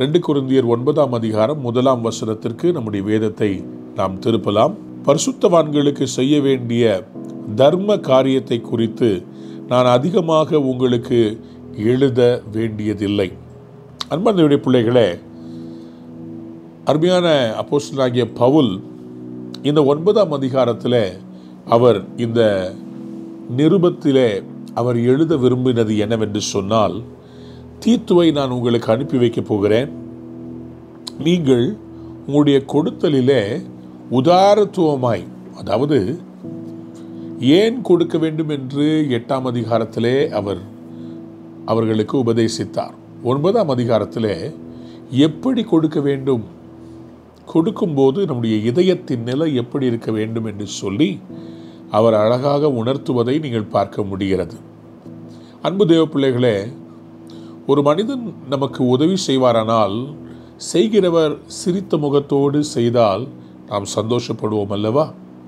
ரெண்டு குருந்தியர் ஒன்பதாம் அதிகாரம் முதலாம் வசனத்திற்கு நம்முடைய வேதத்தை நாம் திருப்பலாம் பரிசுத்தவான்களுக்கு செய்ய வேண்டிய தர்ம காரியத்தை குறித்து நான் அதிகமாக உங்களுக்கு எழுத வேண்டியதில்லை அன்பானவருடைய பிள்ளைகளே அருமையான அப்போஸ்தலனாகிய பவுல் இந்த ஒன்பதாம் அதிகாரத்தில் அவர் இந்த நிருபத்திலே அவர் எழுத விரும்பினது என்னவென்று சொன்னால் தீத்துவை நான் உங்களுக்கு அனுப்பி வைக்கப் போகிறேன் நீங்கள் உங்களுடைய கொடுத்தலிலே உதாரத்துவமாய் அதாவது ஏன் கொடுக்க வேண்டும் என்று எட்டாம் அதிகாரத்திலே அவர் அவர்களுக்கு உபதேசித்தார் ஒன்பதாம் அதிகாரத்திலே எப்படி கொடுக்க வேண்டும் கொடுக்கும்போது நம்முடைய இதயத்தின் நிலை எப்படி இருக்க வேண்டும் என்று சொல்லி அவர் அழகாக உணர்த்துவதை நீங்கள் பார்க்க முடிகிறது அன்பு தேவ பிள்ளைகளே ஒரு மனிதன் நமக்கு உதவி செய்வாரானால் செய்கிறவர் சிரித்த முகத்தோடு செய்தால் நாம் சந்தோஷப்படுவோம் அல்லவா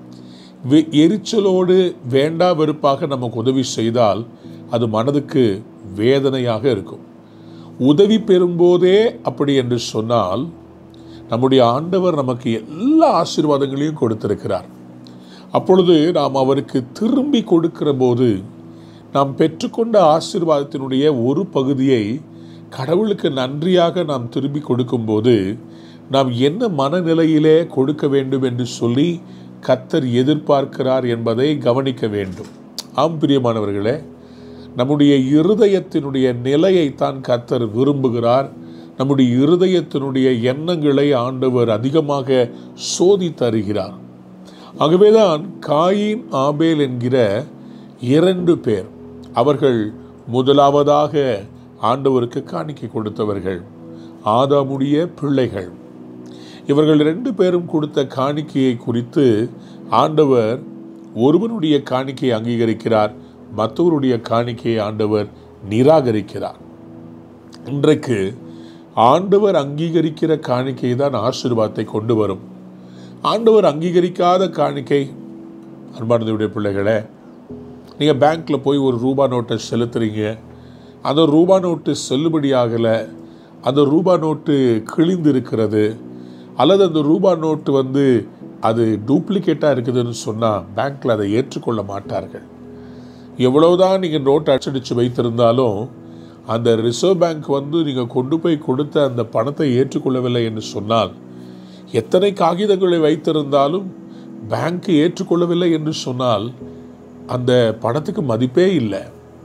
வெ- எரிச்சலோடு வேண்டா வெறுப்பாக நமக்கு உதவி செய்தால் அது மனதுக்கு வேதனையாக இருக்கும் உதவி பெறும்போதே அப்படி என்று சொன்னால் நம்முடைய ஆண்டவர் நமக்கு எல்லா ஆசீர்வாதங்களையும் கொடுத்திருக்கிறார் அப்பொழுது நாம் அவருக்கு திரும்பி கொடுக்கிற போது நாம் பெற்றுக்கொண்ட ஆசீர்வாதத்தினுடைய ஒரு பகுதியை கடவுளுக்கு நன்றியாக நாம் திரும்பி கொடுக்கும்போது நாம் என்ன மனநிலையிலே கொடுக்க வேண்டும் என்று சொல்லி கத்தர் எதிர்பார்க்கிறார் என்பதை கவனிக்க வேண்டும் ஆம் பிரியமானவர்களே நம்முடைய இருதயத்தினுடைய நிலையைத்தான் கத்தர் விரும்புகிறார் நம்முடைய இருதயத்தினுடைய எண்ணங்களை ஆண்டவர் அதிகமாக சோதி தருகிறார் ஆகவேதான் காயின் ஆபேல் என்கிற இரண்டு பேர் அவர்கள் முதலாவதாக ஆண்டவருக்கு காணிக்கை கொடுத்தவர்கள் ஆதாமுடைய பிள்ளைகள் இவர்கள் ரெண்டு பேரும் கொடுத்த காணிக்கையை குறித்து ஆண்டவர் ஒருவனுடைய காணிக்கையை அங்கீகரிக்கிறார் மற்றவருடைய காணிக்கையை ஆண்டவர் நிராகரிக்கிறார் இன்றைக்கு ஆண்டவர் அங்கீகரிக்கிற காணிக்கை தான் ஆசீர்வாதத்தை கொண்டு வரும் ஆண்டவர் அங்கீகரிக்காத காணிக்கை அன்பானதுடைய பிள்ளைகளே நீங்கள் பேங்க்கில் போய் ஒரு ரூபா நோட்டை செலுத்துறீங்க அந்த ரூபா நோட்டு செல்லுபடியாகலை அந்த ரூபா நோட்டு கிழிந்து இருக்கிறது அல்லது அந்த ரூபா நோட்டு வந்து அது டூப்ளிகேட்டாக இருக்குதுன்னு சொன்னால் பேங்க்கில் அதை ஏற்றுக்கொள்ள மாட்டார்கள் எவ்வளவுதான் நீங்கள் நோட் அச்சடித்து வைத்திருந்தாலும் அந்த ரிசர்வ் பேங்க் வந்து நீங்கள் கொண்டு போய் கொடுத்த அந்த பணத்தை ஏற்றுக்கொள்ளவில்லை என்று சொன்னால் எத்தனை காகிதங்களை வைத்திருந்தாலும் பேங்க் ஏற்றுக்கொள்ளவில்லை என்று சொன்னால் அந்த பணத்துக்கு மதிப்பே இல்லை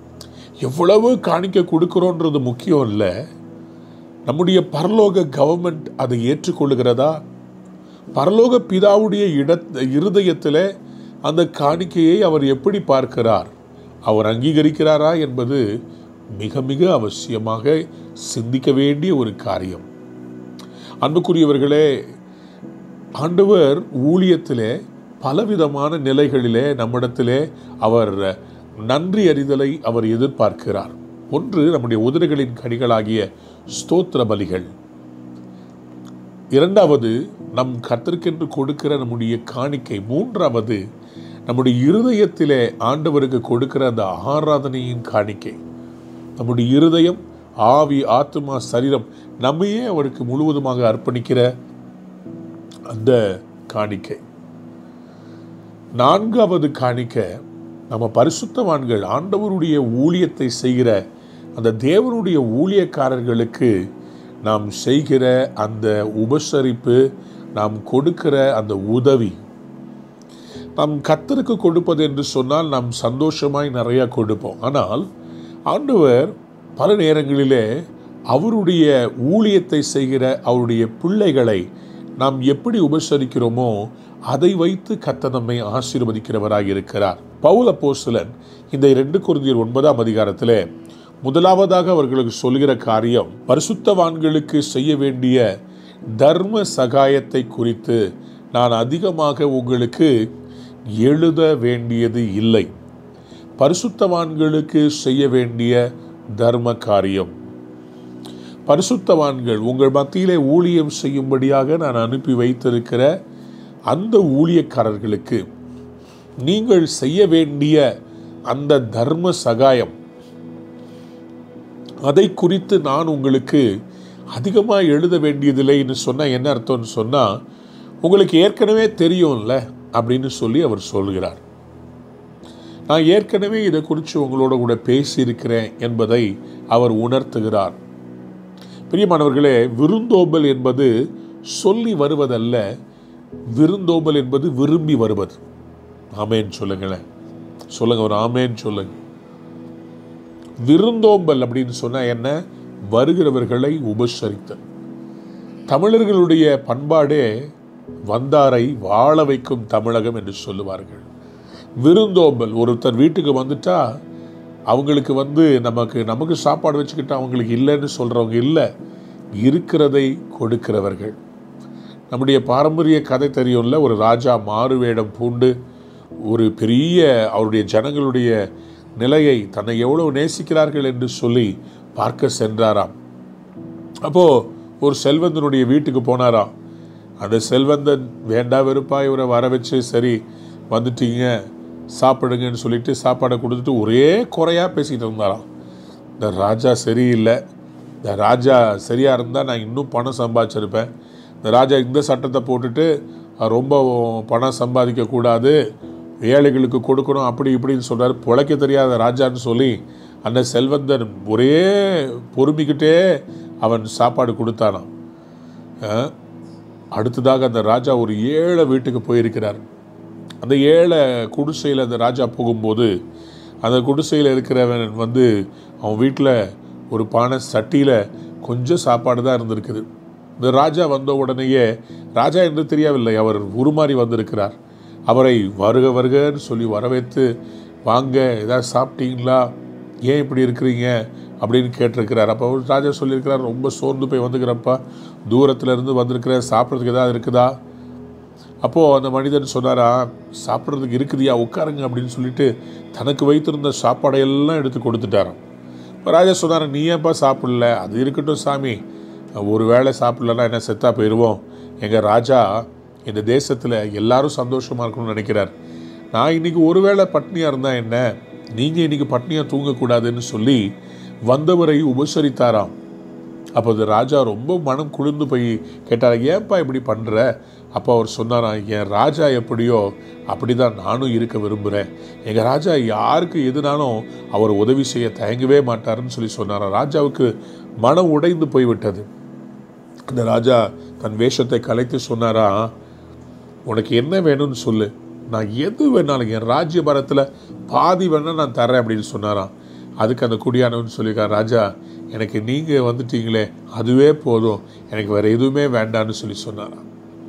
எவ்வளவு காணிக்க கொடுக்குறோன்றது முக்கியம் இல்லை நம்முடைய பரலோக கவர்மெண்ட் அதை ஏற்றுக்கொள்ளுகிறதா பரலோக பிதாவுடைய இட இருதயத்தில் அந்த காணிக்கையை அவர் எப்படி பார்க்கிறார் அவர் அங்கீகரிக்கிறாரா என்பது மிக மிக அவசியமாக சிந்திக்க வேண்டிய ஒரு காரியம் அன்புக்குரியவர்களே ஆண்டவர் ஊழியத்திலே பலவிதமான நிலைகளிலே நம்மிடத்திலே அவர் நன்றி அறிதலை அவர் எதிர்பார்க்கிறார் ஒன்று நம்முடைய உதிரைகளின் கனிகளாகிய ஸ்தோத்திர பலிகள் இரண்டாவது நம் கர்த்தருக்கென்று கொடுக்கிற நம்முடைய காணிக்கை மூன்றாவது நம்முடைய இருதயத்திலே ஆண்டவருக்கு கொடுக்கிற அந்த ஆராதனையின் காணிக்கை நம்முடைய இருதயம் ஆவி ஆத்மா சரீரம் நம்மையே அவருக்கு முழுவதுமாக அர்ப்பணிக்கிற அந்த காணிக்கை நான்காவது காணிக்க நம்ம பரிசுத்தவான்கள் ஆண்டவருடைய ஊழியத்தை செய்கிற அந்த தேவனுடைய ஊழியக்காரர்களுக்கு நாம் செய்கிற அந்த உபசரிப்பு நாம் கொடுக்கிற அந்த உதவி நாம் கத்தருக்கு கொடுப்பது என்று சொன்னால் நாம் சந்தோஷமாய் நிறையா கொடுப்போம் ஆனால் ஆண்டவர் பல நேரங்களிலே அவருடைய ஊழியத்தை செய்கிற அவருடைய பிள்ளைகளை நாம் எப்படி உபசரிக்கிறோமோ அதை வைத்து கத்த நம்மை ஆசீர்வதிக்கிறவராக இருக்கிறார் பவுல் அப்போஸ்தலன் இந்த இரண்டு குருந்தியர் ஒன்பதாம் அதிகாரத்திலே முதலாவதாக அவர்களுக்கு சொல்கிற காரியம் பரிசுத்தவான்களுக்கு செய்ய வேண்டிய தர்ம சகாயத்தை குறித்து நான் அதிகமாக உங்களுக்கு எழுத வேண்டியது இல்லை பரிசுத்தவான்களுக்கு செய்ய வேண்டிய தர்ம காரியம் பரிசுத்தவான்கள் உங்கள் மத்தியிலே ஊழியம் செய்யும்படியாக நான் அனுப்பி வைத்திருக்கிற அந்த ஊழியக்காரர்களுக்கு நீங்கள் செய்ய வேண்டிய அந்த தர்ம சகாயம் அதை குறித்து நான் உங்களுக்கு அதிகமாக எழுத வேண்டியதில்லைன்னு சொன்னால் என்ன அர்த்தம்னு சொன்னால் உங்களுக்கு ஏற்கனவே தெரியும்ல அப்படின்னு சொல்லி அவர் சொல்கிறார் நான் ஏற்கனவே இதை குறித்து உங்களோட கூட பேசியிருக்கிறேன் என்பதை அவர் உணர்த்துகிறார் பிரியமானவர்களே விருந்தோம்பல் என்பது சொல்லி வருவதல்ல விருந்தோம்பல் என்பது விரும்பி வருவது ஆமேன்னு சொல்லுங்களேன் சொல்லுங்க ஒரு ஆமேன்னு சொல்லுங்க விருந்தோம்பல் அப்படின்னு சொன்னா என்ன வருகிறவர்களை உபசரித்தல் தமிழர்களுடைய பண்பாடே வந்தாரை வாழ வைக்கும் தமிழகம் என்று சொல்லுவார்கள் விருந்தோம்பல் ஒருத்தர் வீட்டுக்கு வந்துட்டா அவங்களுக்கு வந்து நமக்கு நமக்கு சாப்பாடு வச்சுக்கிட்டு அவங்களுக்கு இல்லைன்னு சொல்கிறவங்க இல்லை இருக்கிறதை கொடுக்கிறவர்கள் நம்முடைய பாரம்பரிய கதை தெரியும்ல ஒரு ராஜா மாறு வேடம் பூண்டு ஒரு பெரிய அவருடைய ஜனங்களுடைய நிலையை தன்னை எவ்வளவு நேசிக்கிறார்கள் என்று சொல்லி பார்க்க சென்றாராம் அப்போது ஒரு செல்வந்தனுடைய வீட்டுக்கு போனாராம் அந்த செல்வந்தன் வேண்டா வெறுப்பா இவரை வர வச்சு சரி வந்துட்டீங்க சாப்பிடுங்கன்னு சொல்லிட்டு சாப்பாடை கொடுத்துட்டு ஒரே குறையாக பேசிக்கிட்டு இருந்தாராம் இந்த ராஜா சரியில்லை இந்த ராஜா சரியாக இருந்தால் நான் இன்னும் பணம் சம்பாதிச்சிருப்பேன் இந்த ராஜா இந்த சட்டத்தை போட்டுட்டு அஹ், ரொம்ப பணம் சம்பாதிக்கக்கூடாது ஏழைகளுக்கு கொடுக்கணும் அப்படி இப்படின்னு சொல்கிறார் பிழைக்க தெரியாத ராஜான்னு சொல்லி அந்த செல்வந்தன் ஒரே பொறுமிக்கிட்டே அவன் சாப்பாடு கொடுத்தானாம் அஹ், அடுத்ததாக அந்த ராஜா ஒரு ஏழை வீட்டுக்கு போயிருக்கிறார் அந்த ஏழை குடிசையில் அந்த ராஜா போகும்போது அந்த குடிசையில் இருக்கிறவன் வந்து அவன் வீட்டில் ஒரு பானை சட்டியில் கொஞ்சம் சாப்பாடு தான் இருந்திருக்குது இந்த ராஜா வந்த உடனேயே ராஜா என்று தெரியவில்லை அவர் உருமாறி வந்திருக்கிறார் அவரை வருக வருகன்னு சொல்லி வரவேற்று வாங்க ஏதாவது சாப்பிட்டீங்களா ஏன் இப்படி இருக்கிறீங்க அப்படின்னு கேட்டிருக்கிறார் அப்போ அவர் ராஜா சொல்லியிருக்கிறார் ரொம்ப சோர்ந்து போய் வந்துக்கிறப்பா தூரத்துல இருந்து வந்திருக்கிறேன் சாப்பிட்றதுக்கு ஏதாவது இருக்குதா அப்போது அந்த மனிதன் சொன்னாரா சாப்பிட்றதுக்கு இருக்குதியா உட்காருங்க அப்படின்னு சொல்லிட்டு தனக்கு வைத்திருந்த சாப்பாடையெல்லாம் எடுத்து கொடுத்துட்டாராம் இப்போ ராஜா சொன்னார் நீ ஏன்ப்பா சாப்பிடல அது இருக்கட்டும் சாமி ஒரு வேளை சாப்பிடலன்னா என்ன செத்தா போயிடுவோம் எங்கள் ராஜா இந்த தேசத்தில் எல்லாரும் சந்தோஷமாக இருக்கணும்னு நினைக்கிறார் நான் இன்னைக்கு ஒரு வேளை பட்னியாக இருந்தால் என்ன நீங்கள் இன்னைக்கு பட்னியாக தூங்கக்கூடாதுன்னு சொல்லி வந்தவரை உபசரித்தாராம் அப்போ அந்த ராஜா ரொம்ப மனம் குளிர்ந்து போய் கேட்டார் ஏன்பா இப்படி பண்ணுற அப்போ அவர் சொன்னாராம் என் ராஜா எப்படியோ அப்படி தான் நானும் இருக்க விரும்புகிறேன் எங்கள் ராஜா யாருக்கு எதுனாலும் அவர் உதவி செய்ய தயங்கவே மாட்டாருன்னு சொல்லி சொன்னாராம் ராஜாவுக்கு மனம் உடைந்து போய்விட்டது அந்த ராஜா தன் வேஷத்தை கலைத்து சொன்னாரா உனக்கு என்ன வேணும்னு சொல்லு நான் எது வேணாலும் என் ராஜ்யபாரத்தில் பாதி வேணா நான் தரேன் அப்படின்னு சொன்னாராம் அதுக்கு அந்த குடியானவன் சொல்லியிருக்கார் ராஜா எனக்கு நீங்கள் வந்துட்டீங்களே அதுவே போதும் எனக்கு வேறு எதுவுமே வேண்டான்னு சொல்லி சொன்னாராம்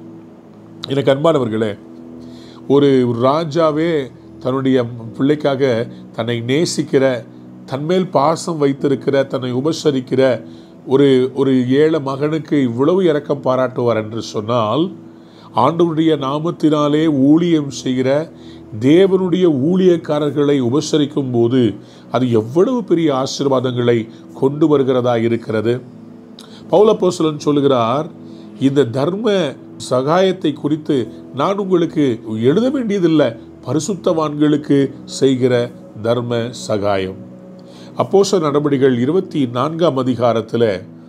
எனக்கு அன்பானவர்களே ஒரு ராஜாவே தன்னுடைய பிள்ளைக்காக தன்னை நேசிக்கிற தன்மேல் பாசம் வைத்திருக்கிற தன்னை உபசரிக்கிற ஒரு ஒரு ஏழை மகனுக்கு இவ்வளவு இரக்கம் பாராட்டுவார் என்று சொன்னால் ஆண்டவருடைய நாமத்தினாலே ஊழியம் செய்கிற தேவனுடைய ஊழியக்காரர்களை உபசரிக்கும் போது அது எவ்வளவு பெரிய ஆசீர்வாதங்களை கொண்டு வருகிறதா இருக்கிறது பௌலப்போஸ்தலன் சொல்லுகிறார் இந்த தர்ம சகாயத்தை குறித்து நான் உங்களுக்கு எழுத வேண்டியதில்லை பரிசுத்தவான்களுக்கு செய்கிற தர்ம சகாயம் அப்போச நடவடிக்கைகள் இருபத்தி நான்காம் அதிகாரத்தில்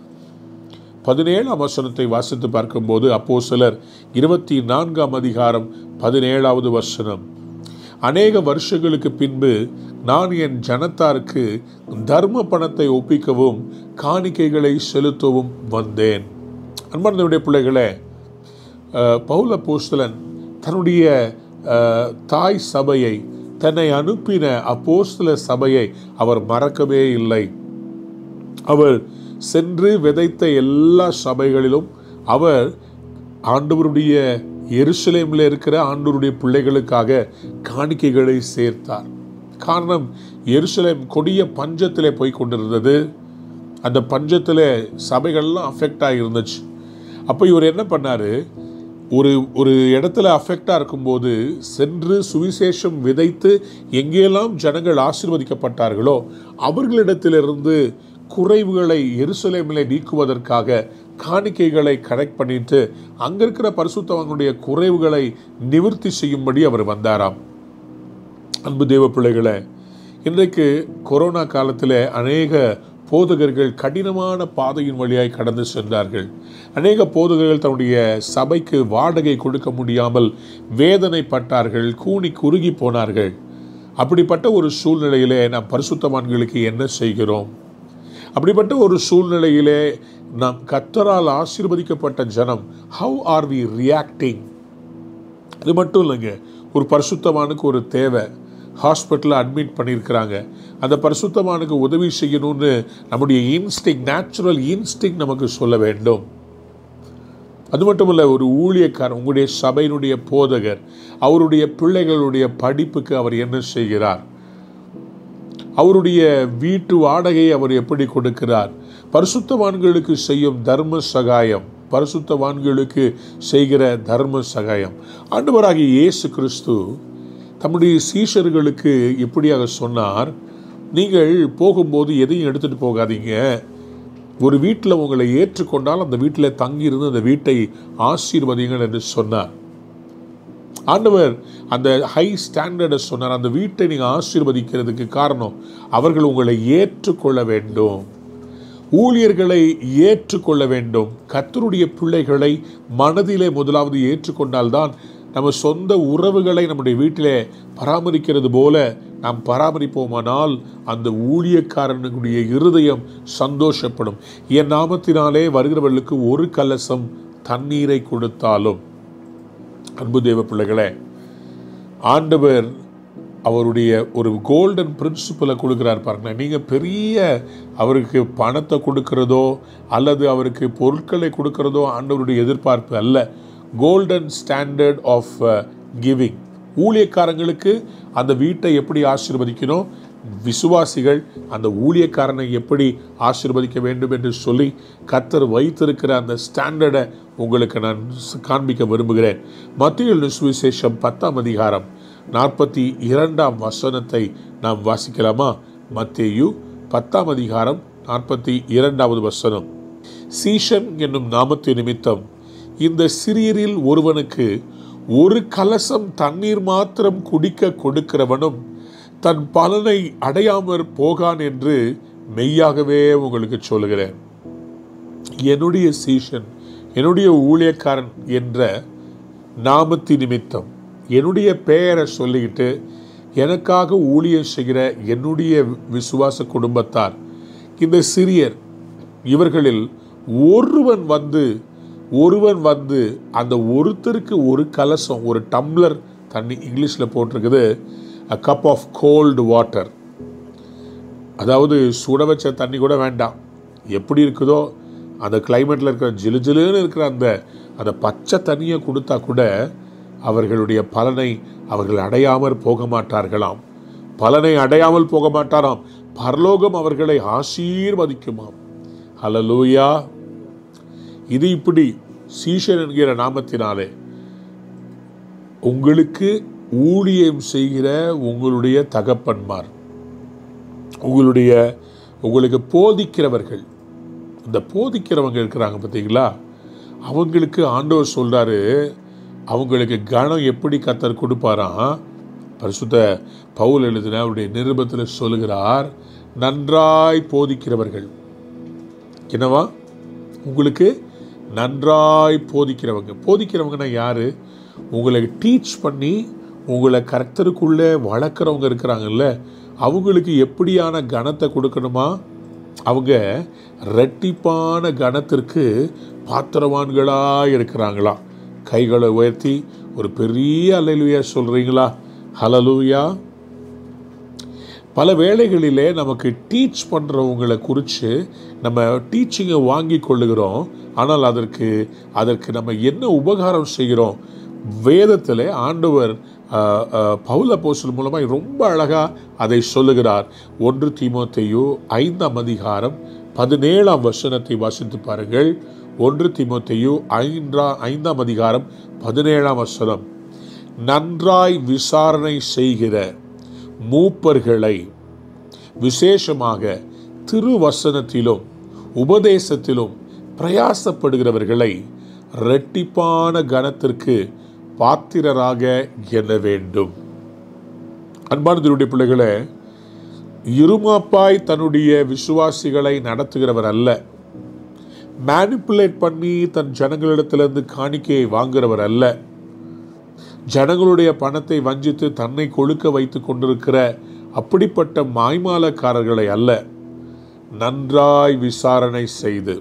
பதினேழாம் வசனத்தை வாசித்து பார்க்கும்போது அப்போ சிலர் இருபத்தி நான்காம் அதிகாரம் பதினேழாவது வசனம் அநேக வருஷங்களுக்கு பின்பு நான் என் ஜனத்தாருக்கு தர்ம பணத்தை ஒப்பிக்கவும் காணிக்கைகளை செலுத்தவும் வந்தேன் அன்பார்ந்தவுடைய பிள்ளைகளே அஹ், பவுல போஸ்தலன் தன்னுடைய அஹ், தாய் சபையை தன்னை அனுப்பின அப்போஸ்தல சபையை அவர் மறக்கவே இல்லை அவர் சென்று விதைத்த எல்லா சபைகளிலும் அவர் ஆண்டவருடைய எருசலேமில் இருக்கிற ஆண்டவருடைய பிள்ளைகளுக்காக காணிக்கைகளை சேர்த்தார் காரணம் எருசலேம் கொடிய பஞ்சத்திலே போய் கொண்டிருந்தது அந்த பஞ்சத்தில் சபைகள்லாம் அஃபெக்ட் ஆகியிருந்துச்சு அப்போ இவர் என்ன பண்ணார் ஒரு ஒரு இடத்துல அஃபெக்டாக இருக்கும்போது சென்று சுவிசேஷம் விதைத்து எங்கெல்லாம் ஜனங்கள் ஆசீர்வதிக்கப்பட்டார்களோ அவர்களிடத்திலிருந்து குறைவுகளை எருசலேமிலே நீக்குவதற்காக காணிக்கைகளை கரெக்ட் பண்ணிட்டு அங்க இருக்கிற பரிசுத்தவங்களுடைய குறைவுகளை நிவர்த்தி செய்யும்படி அவர் வந்தாராம் அன்பு தேவ பிள்ளைகளே இன்றைக்கு கொரோனா காலத்தில் அநேக போதகர்கள் கடினமான பாதையின் வழியாய் கடந்து சென்றார்கள் அநேக போதகர்கள் தன்னுடைய சபைக்கு வாடகை கொடுக்க முடியாமல் வேதனைப்பட்டார்கள் கூனி குறுகி போனார்கள் அப்படிப்பட்ட ஒரு சூழ்நிலையிலே நாம் பரிசுத்தவான்களுக்கு என்ன செய்கிறோம் அப்படிப்பட்ட ஒரு சூழ்நிலையிலே நாம் கத்தரால் ஆசீர்வதிக்கப்பட்ட ஜனம் ஹவ் ஆர் வி ரியாக்டிங் அது மட்டும் இல்லைங்க ஒரு பரிசுத்தவானுக்கு ஒரு தேவை ஹாஸ்பிட்டலில் அட்மிட் பண்ணியிருக்கிறாங்க அந்த பரிசுத்தவானுக்கு உதவி செய்யணும்னு நம்முடைய இன்ஸ்டிங் நேச்சுரல் இன்ஸ்டிங் நமக்கு சொல்ல வேண்டும் அது மட்டும் இல்லை ஒரு ஊழியக்காரர் உங்களுடைய சபையினுடைய போதகர் அவருடைய பிள்ளைகளுடைய படிப்புக்கு அவர் என்ன செய்கிறார் அவருடைய வீட்டு வாடகையை அவர் எப்படி கொடுக்கிறார் பரிசுத்தவான்களுக்கு செய்யும் தர்ம சகாயம் பரிசுத்தவான்களுக்கு செய்கிற தர்ம சகாயம் ஆண்டவராகிய இயேசு கிறிஸ்து தம்முடைய சீஷர்களுக்கு இப்படியாக சொன்னார் நீங்கள் போகும்போது எதையும் எடுத்துட்டு போகாதீங்க ஒரு வீட்டில் உங்களை ஏற்றுக்கொண்டால் அந்த வீட்டில் தங்கியிருந்து அந்த வீட்டை ஆசீர்வதிங்கள் என்று சொன்னார் ஆண்டவர் அந்த ஹை ஸ்டாண்டர்டை சொன்னார் அந்த வீட்டை நீங்கள் ஆசீர்வதிக்கிறதுக்கு காரணம் அவர்கள் உங்களை ஏற்றுக்கொள்ள வேண்டும் ஊழியர்களை ஏற்றுக்கொள்ள வேண்டும் கத்தருடைய பிள்ளைகளை மனதிலே முதலாவது ஏற்றுக்கொண்டால்தான் நம்ம சொந்த உறவுகளை நம்முடைய வீட்டிலே பராமரிக்கிறது போல நாம் பராமரிப்போமானால் அந்த ஊழியக்காரனுடைய இருதயம் சந்தோஷப்படும் என் நாமத்தினாலே வருகிறவர்களுக்கு ஒரு கலசம் தண்ணீரை கொடுத்தாலும் அன்பு தேவ பிள்ளைகளே ஆண்டவர் அவருடைய ஒரு கோல்டன் பிரின்சிபலை கொடுக்குறார் பாருங்க நீங்கள் பெரிய அவருக்கு பணத்தை கொடுக்கிறதோ அல்லது அவருக்கு பொருட்களை கொடுக்கிறதோ ஆண்டவருடைய எதிர்பார்ப்பு அல்ல கோல்டன் ஸ்டாண்டர்ட் ஆஃப் கிவிங் ஊழியக்காரங்களுக்கு அந்த வீட்டை எப்படி ஆசீர்வதிக்கணும் விசுவாசிகள் அந்த ஊழியக்காரனை எப்படி ஆசீர்வதிக்க வேண்டும் என்று சொல்லி கத்தர் வைத்திருக்கிற அந்த ஸ்டாண்டர்டை உங்களுக்கு நான் காண்பிக்க விரும்புகிறேன் மத்திய சுவிசேஷம் பத்தாம் அதிகாரம் நாற்பத்தி இரண்டாம் வசனத்தை நாம் வாசிக்கலாமா மத்தேயு பத்தாம் அதிகாரம் நாற்பத்தி இரண்டாவது வசனம் சீஷன் என்னும் நாமத்து நிமித்தம் இந்த சிறியரில் ஒருவனுக்கு ஒரு கலசம் தண்ணீர் மாத்திரம் குடிக்க கொடுக்கிறவனும் தன் பலனை அடையாமற் போகான் என்று மெய்யாகவே உங்களுக்கு சொல்லுகிறேன் என்னுடைய சீஷன் என்னுடைய ஊழியக்காரன் என்ற நாமத்தி நிமித்தம் என்னுடைய பெயரை சொல்லிக்கிட்டு எனக்காக ஊழியம் செய்கிற என்னுடைய விசுவாச குடும்பத்தார் இந்த சிறியர் இவர்களில் ஒருவன் வந்து ஒருவன் வந்து அந்த ஒருத்தருக்கு ஒரு கலசம் ஒரு டம்ளர் தண்ணி இங்கிலீஷில் போட்டிருக்குது a cup of cold water அதாவது சுட வச்ச தண்ணி கூட வேண்டாம் எப்படி இருக்குதோ அந்த கிளைமேட்டில் இருக்கிற ஜிலு ஜிலுன்னு இருக்கிற அந்த அந்த பச்சை தண்ணியை கொடுத்தா கூட அவர்களுடைய பலனை அவர்கள் அடையாமல் போக மாட்டார்களாம் பலனை அடையாமல் போக மாட்டாராம் பரலோகம் அவர்களை ஆசீர்வதிக்குமாம் ஹலலூயா இது இப்படி சீஷன் என்கிற நாமத்தினாலே உங்களுக்கு ஊழியம் செய்கிற உங்களுடைய தகப்பன்மார் உங்களுடைய உங்களுக்கு போதிக்கிறவர்கள் இந்த போதிக்கிறவங்க இருக்கிறாங்க பார்த்தீங்களா அவங்களுக்கு ஆண்டவர் சொல்கிறாரு அவங்களுக்கு கணம் எப்படி கத்தர் கொடுப்பாராம் பரிசுத்த பவுல் எழுதின அவருடைய நிருபத்தில் சொல்லுகிறார் நன்றாய் போதிக்கிறவர்கள் என்னவா உங்களுக்கு நன்றாய் போதிக்கிறவங்க போதிக்கிறவங்கன்னா யாரு உங்களை டீச் பண்ணி உங்களை கர்த்தருக்குள்ளே வளர்க்குறவங்க இருக்கிறாங்கல்ல அவங்களுக்கு எப்படியான கணத்தை கொடுக்கணுமா அவங்க ரெட்டிப்பான கணத்திற்கு பாத்திரவான்களாக இருக்கிறாங்களா கைகளை உயர்த்தி ஒரு பெரிய அலையிலுயா சொல்கிறீங்களா ஹலலூயா பல வேளைகளிலே நமக்கு டீச் பண்ணுறவங்களை குறித்து நம்ம டீச்சிங்கை வாங்கி கொள்ளுகிறோம் ஆனால் அதற்கு அதற்கு நம்ம என்ன உபகாரம் செய்கிறோம் வேதத்தில் ஆண்டவர் பவுல போசல் மூலமாக ரொம்ப அழகாக அதை சொல்லுகிறார் ஒன்று தீமோத்தையோ ஐந்தாம் அதிகாரம் பதினேழாம் வசனத்தை வாசித்து பாருங்கள் ஒன்று தீமோத்தையோ ஐந்தா ஐந்தாம் அதிகாரம் பதினேழாம் வசனம் நன்றாய் விசாரணை செய்கிற மூப்பர்களை விசேஷமாக திருவசனத்திலும் உபதேசத்திலும் பிரயாசப்படுகிறவர்களை இரட்டிப்பான கணத்திற்கு பாத்திரராக எண்ண வேண்டும் அன்பானதனுடைய பிள்ளைகளே இருமாப்பாய் தன்னுடைய விசுவாசிகளை நடத்துகிறவர் அல்ல மேனிப்புலேட் பண்ணி தன் ஜனங்களிடத்திலிருந்து காணிக்கையை வாங்குகிறவர் அல்ல ஜனங்களுடைய பணத்தை வஞ்சித்து தன்னை கொழுக்க வைத்து கொண்டிருக்கிற அப்படிப்பட்ட மாய்மாலக்காரர்களை அல்ல நன்றாய் விசாரணை செய்து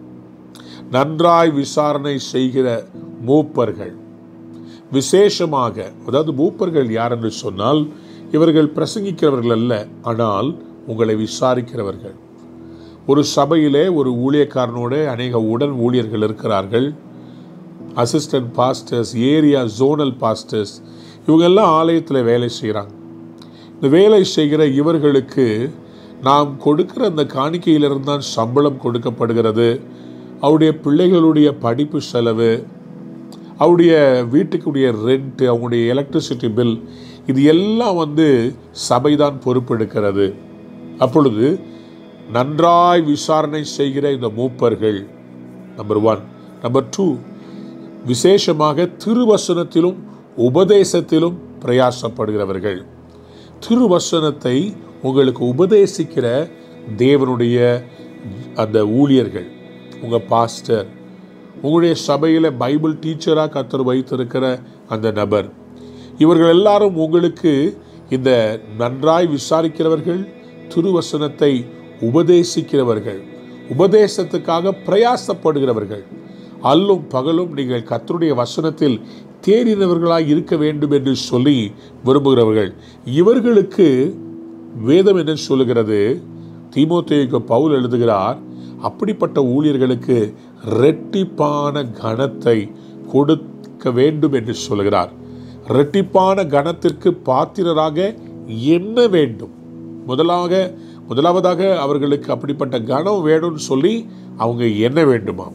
நன்றாய் விசாரணை செய்கிற மூப்பர்கள் விசேஷமாக அதாவது மூப்பர்கள் யார் என்று சொன்னால் இவர்கள் பிரசங்கிக்கிறவர்கள் அல்ல ஆனால் உங்களை விசாரிக்கிறவர்கள் ஒரு சபையிலே ஒரு ஊழியக்காரனோடு அநேக உடன் ஊழியர்கள் இருக்கிறார்கள் assistant pastors area zonal pastors இவங்கெல்லாம் ஆலயத்தில் வேலை செய்கிறாங்க இந்த வேலை செய்கிற இவர்களுக்கு நாம் கொடுக்கிற அந்த காணிக்கையிலிருந்து தான் சம்பளம் கொடுக்கப்படுகிறது அவருடைய பிள்ளைகளுடைய படிப்பு செலவு அவருடைய வீட்டுக்குடைய ரெண்ட்டு அவங்களுடைய எலக்ட்ரிசிட்டி பில் இது எல்லாம் வந்து சபைதான் பொறுப்பெடுக்கிறது அப்பொழுது நன்றாய் விசாரணை செய்கிற இந்த மூப்பர்கள் நம்பர் ஒன் நம்பர் டூ விசேஷமாக திருவசனத்திலும் உபதேசத்திலும் பிரயாசப்படுகிறவர்கள் திருவசனத்தை உங்களுக்கு உபதேசிக்கிற தேவனுடைய அந்த ஊழியர்கள் உங்கள் பாஸ்டர் உங்களுடைய சபையில் பைபிள் டீச்சராக கத்தர் வைத்திருக்கிற அந்த நபர் இவர்கள் எல்லாரும் உங்களுக்கு இந்த நன்றாய் விசாரிக்கிறவர்கள் திருவசனத்தை உபதேசிக்கிறவர்கள் உபதேசத்துக்காக பிரயாசப்படுகிறவர்கள் அல்லும் பகலும் நீங்கள் கத்தருடைய வசனத்தில் தேறினவர்களாய் இருக்க வேண்டும் என்று சொல்லி விரும்புகிறவர்கள் இவர்களுக்கு வேதம் என்ன சொல்லுகிறது தீமோத்தேயுக்கு பவுல் எழுதுகிறார் அப்படிப்பட்ட ஊழியர்களுக்கு ரெட்டிப்பான கனத்தை கொடுக்க வேண்டும் என்று சொல்கிறார் ரெட்டிப்பான கனத்திற்கு பாத்திரராக என்ன வேண்டும் முதலாக முதலாவதாக அவர்களுக்கு அப்படிப்பட்ட கனம் வேணும்னு சொல்லி அவங்க என்ன வேண்டுமா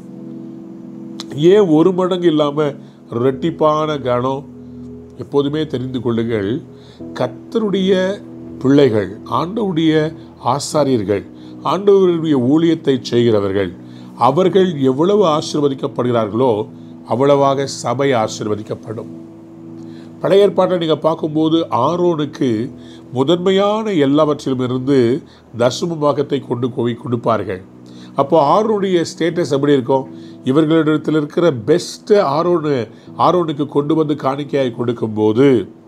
ஏன் ஒரு மடங்கு இல்லாமல் ரெட்டிப்பான கனம் எப்போதுமே தெரிந்து கொள்ளுங்கள் கத்தருடைய பிள்ளைகள் ஆண்டவுடைய ஆசாரியர்கள் ஆண்டவருடைய ஊழியத்தை செய்கிறவர்கள் அவர்கள் எவ்வளவு ஆசிர்வதிக்கப்படுகிறார்களோ அவ்வளவாக சபை ஆசிர்வதிக்கப்படும் பழைய ஏற்பாட்டை நீங்கள் பார்க்கும்போது ஆரோனுக்கு முதன்மையான எல்லாவற்றிலும் இருந்து தசம பாகத்தை கொண்டு போய் கொடுப்பார்கள் அப்போ ஆரோனுடைய ஸ்டேட்டஸ் எப்படி இருக்கும் இவர்களிடத்தில் இருக்கிற பெஸ்ட்டு ஆரோனு ஆரோனுக்கு கொண்டு வந்து காணிக்கையாய் கொடுக்கும்போது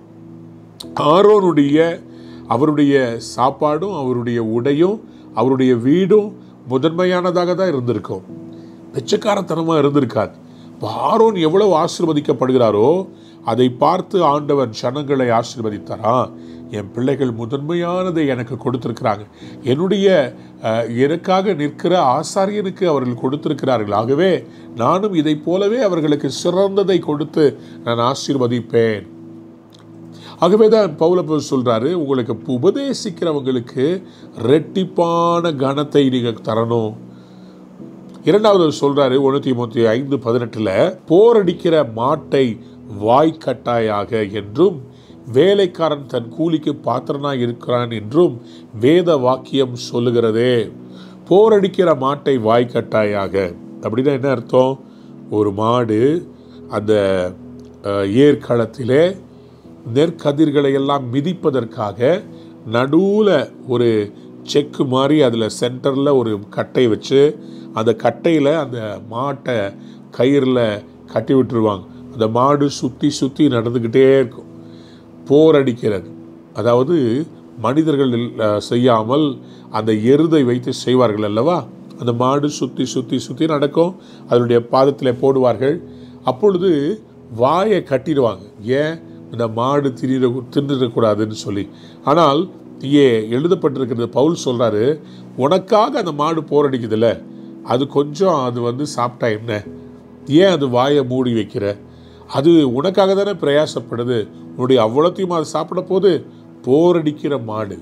ஆரோனுடைய அவருடைய சாப்பாடும் அவருடைய உடையும் அவருடைய வீடும் முதன்மையானதாக தான் இருந்திருக்கும் பிச்சைக்காரத்தனமாக இருந்திருக்காது இப்போ ஆரோன் எவ்வளவு ஆசிர்வதிக்கப்படுகிறாரோ அதை பார்த்து ஆண்டவன் ஜனங்களை ஆசிர்வதித்தாரா என் பிள்ளைகள் முதன்மையானதை எனக்கு கொடுத்திருக்கிறாங்க என்னுடைய அஹ், எனக்காக நிற்கிற ஆசாரியனுக்கு அவர்கள் கொடுத்திருக்கிறார்கள் ஆகவே நானும் இதைப் போலவே அவர்களுக்கு சிறந்ததை கொடுத்து நான் ஆசீர்வதிப்பேன் ஆகவே தான் பவுல சொல்றாரு உங்களுக்கு உபதேசிக்கிறவங்களுக்கு ரெட்டிப்பான கனத்தை நீங்க தரணும் இரண்டாவது அவர் சொல்றாரு ஒன்று தீமோத்தி ஐந்து பதினெட்டுல போரடிக்கிற மாட்டை வாய்க்கட்டாயாக என்றும் வேலைக்காரன் தன் கூலிக்கு பாத்திரனாய் இருக்கிறான் என்றும் வேத வாக்கியம் சொல்லுகிறதே போரடிக்கிற மாட்டை வாய்க்கட்டாயாக அப்படின்னா என்ன அர்த்தம் ஒரு மாடு அந்த அஹ், ஏர்க்களத்திலே நெற்கதிர்களை எல்லாம் மிதிப்பதற்காக நடுவில் ஒரு செக்கு மாதிரி அதில் சென்டரில் ஒரு கட்டை வச்சு அந்த கட்டையில் அந்த மாட்டை கயிறில் கட்டி விட்டுருவாங்க அந்த மாடு சுற்றி சுற்றி நடந்துக்கிட்டே இருக்கும் போர் அடிக்கிறது அதாவது மனிதர்கள் அஹ், செய்யாமல் அந்த எருதை வைத்து செய்வார்கள் அல்லவா அந்த மாடு சுற்றி சுற்றி சுற்றி நடக்கும் அதனுடைய பாதத்தில் போடுவார்கள் அப்பொழுது வாயை கட்டிடுவாங்க ஏன் இந்த மாடு திரிட தின்னுடக்கூடாதுன்னு சொல்லி ஆனால் இங்கே எழுதப்பட்டிருக்கிறது பவுல் சொல்றாரு உனக்காக அந்த மாடு போரடிக்குதுல்ல அது கொஞ்சம் அது வந்து சாப்பிட்டா என்ன ஏன் அது வாயை மூடி வைக்கிற அது உனக்காக தானே பிரயாசப்படுது உன்னுடைய அவ்வளோத்தையும் அது சாப்பிட போது போரடிக்கிற மாடு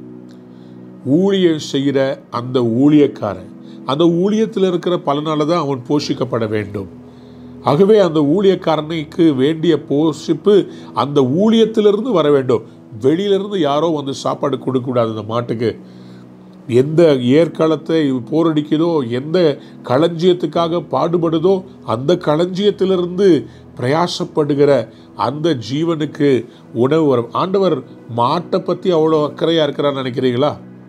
ஊழியம் செய்கிற அந்த ஊழியக்காரன் அந்த ஊழியத்தில் இருக்கிற பலனால தான் அவன் போஷிக்கப்பட வேண்டும் ஆகவே அந்த ஊழியக்காரனுக்கு வேண்டிய போஷிப்பு அந்த ஊழியத்திலிருந்து வர வேண்டும் வெளியிலிருந்து யாரோ வந்து சாப்பாடு கொடுக்கக்கூடாது அந்த மாட்டுக்கு எந்த ஏற்காலத்தை போரடிக்குதோ எந்த களஞ்சியத்துக்காக பாடுபடுதோ அந்த களஞ்சியத்திலிருந்து பிரயாசப்படுகிற அந்த ஜீவனுக்கு உணவு வரும் ஆண்டவர் மாட்டை பற்றி அவ்வளோ அக்கறையாக இருக்கிறான்னு நினைக்கிறீங்களா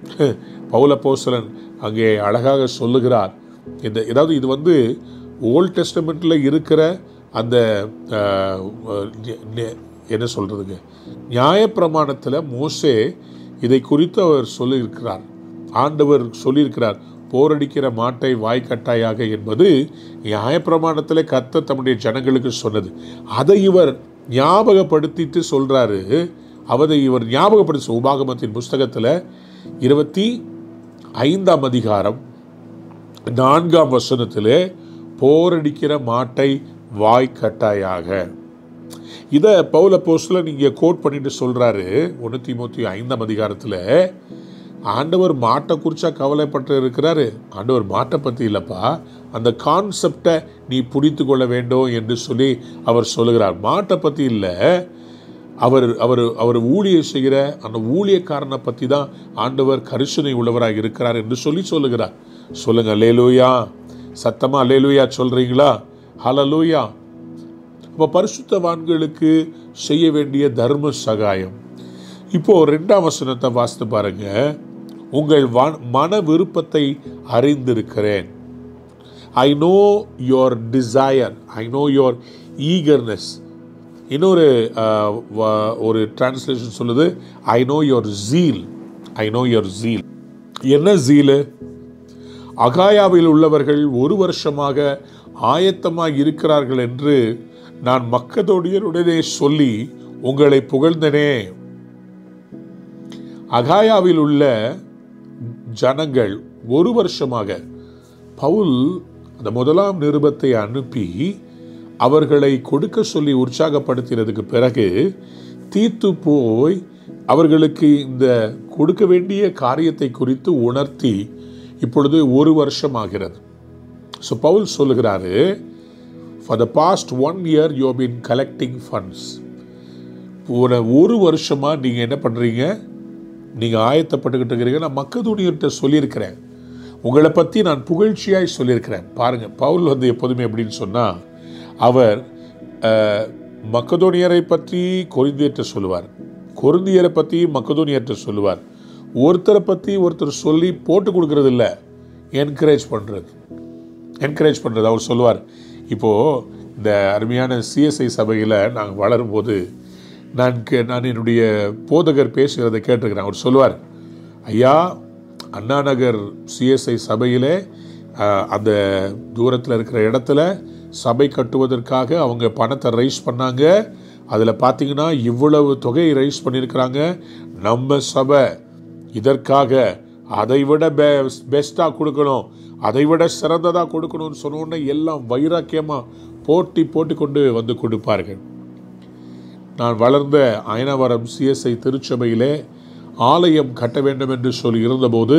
பௌலப்போஸ்தலன் அங்கே அழகாக சொல்லுகிறார் இந்த ஏதாவது இது வந்து ஓல்ட் டெஸ்டமெண்ட்டில் இருக்கிற அந்த அஹ், நெ- நெ- என்ன சொல்கிறதுங்க நியாயப்பிரமாணத்தில் மோசே இதை குறித்து அவர் சொல்லியிருக்கிறார் ஆண்டவர் சொல்லியிருக்கிறார் போரடிக்கிற மாட்டை வாய்க்கட்டாயாக என்பது நியாயப்பிரமாணத்தில் கர்த்தர் தம்முடைய ஜனங்களுக்கு சொன்னது அதை இவர் ஞாபகப்படுத்திட்டு சொல்றாரு அவதை இவர் ஞாபகப்படுத்தி உபாகமத்தின் புஸ்தகத்தில் இருபத்தி ஐந்தாம் அதிகாரம் நான்காம் வசனத்திலே போரடிக்கிற மாட்டை வாய்க்கட்டாயாக இதை பவுல போஸ்ட்ல நீங்க கோட் பண்ணிட்டு சொல்றாரு ஒன்று தீமோத்தி ஐந்தாம் அதிகாரத்தில் ஆண்டவர் மாட்டை குறிச்சா கவலைப்பட்டு இருக்கிறாரு ஆண்டவர் மாட்டை பற்றி இல்லைப்பா அந்த கான்செப்டை நீ புரிந்து கொள்ள வேண்டும் என்று சொல்லி அவர் சொல்லுகிறார் மாட்டை பற்றி இல்லை அவர் அவர் அவர் ஊழியர் செய்கிற அந்த ஊழியக்காரனை பற்றி தான் ஆண்டவர் கரிசனை உள்ளவராக இருக்கிறார் என்று சொல்லி சொல்லுகிறார் சொல்லுங்க லேலூயா சத்தமா லேலூயா சொல்றீங்களா ஹலலூயா அப்போ பரிசுத்தவான்களுக்கு செய்ய வேண்டிய தர்ம சகாயம் இப்போ ரெண்டாம் வசனத்தை வாசித்து பாருங்க உங்கள் வா- மன விருப்பத்தை அறிந்திருக்கிறேன் I know your desire I know your eagerness இன்னொரு அஹ், வ- ஒரு டிரான்ஸ்லேஷன் சொல்லுது I know your zeal I know your zeal என்ன ஜீலு அகாயாவில் உள்ளவர்கள் ஒரு வருஷமாக ஆயத்தமாக இருக்கிறார்கள் என்று நான் மக்கதோடியருடனே சொல்லி உங்களை புகழ்ந்தனே அகாயாவில் உள்ள ஜனங்கள் ஒரு வருஷமாக பவுல் அந்த முதலாம் நிருபத்தை அனுப்பி அவர்களை கொடுக்க சொல்லி உற்சாகப்படுத்தினதுக்கு பிறகு தீத்து போய் அவர்களுக்கு இந்த கொடுக்க வேண்டிய காரியத்தை குறித்து உணர்த்தி இப்பொழுது ஒரு வருஷம் ஆகிறது ஸோ பவுல் சொல்லுகிறாரு for the past one year you been collecting funds ஒரு ஒரு வருஷமாக நீங்கள் என்ன பண்ணுறீங்க நீங்கள் ஆயத்தப்பட்டுக்கிட்டு இருக்கிறீங்க நான் மக்கதூனியர்கிட்ட சொல்லியிருக்கிறேன் உங்களை பற்றி நான் புகழ்ச்சியாய் சொல்லியிருக்கிறேன் பாருங்கள் பவுல் வந்து எப்போதுமே எப்படின்னு சொன்னால் அவர் அஹ், மக்கதோனியரை பற்றி கொரிந்தியர்கிட்ட சொல்லுவார் கொரிந்தியரை பற்றி மக்கதோனியர்கிட்ட சொல்லுவார் ஒருத்தரை பற்றி ஒருத்தர் சொல்லி போட்டு கொடுக்கறது இல்லை என்கரேஜ் பண்ணுறது என்கரேஜ் பண்ணுறது அவர் சொல்லுவார் இப்போது இந்த அருமையான சிஎஸ்ஐ சபையில் நாங்கள் வளரும்போது நான் கே நான் என்னுடைய போதகர் பேசுகிறதை கேட்டிருக்கிறேன் அவர் சொல்லுவார் ஐயா அண்ணா நகர் சிஎஸ்ஐ சபையிலே அஹ், அந்த தூரத்தில் இருக்கிற இடத்துல சபை கட்டுவதற்காக அவங்க பணத்தை ரைஸ் பண்ணாங்க அதில் பார்த்தீங்கன்னா இவ்வளவு தொகையை ரைஸ் பண்ணியிருக்கிறாங்க நம்ம சபை இதற்காக அதை விட பெ பெஸ்ட்டாக கொடுக்கணும் அதை விட சிறந்ததாக கொடுக்கணும்னு சொன்னோன்னே எல்லாம் வைராக்கியமாக போட்டி போட்டு கொண்டு வந்து கொடுப்பார்கள் நான் வளர்ந்த அயனவரம் சிஎஸ்ஐ திருச்சபையிலே ஆலயம் கட்ட வேண்டும் என்று சொல்லி இருந்தபோது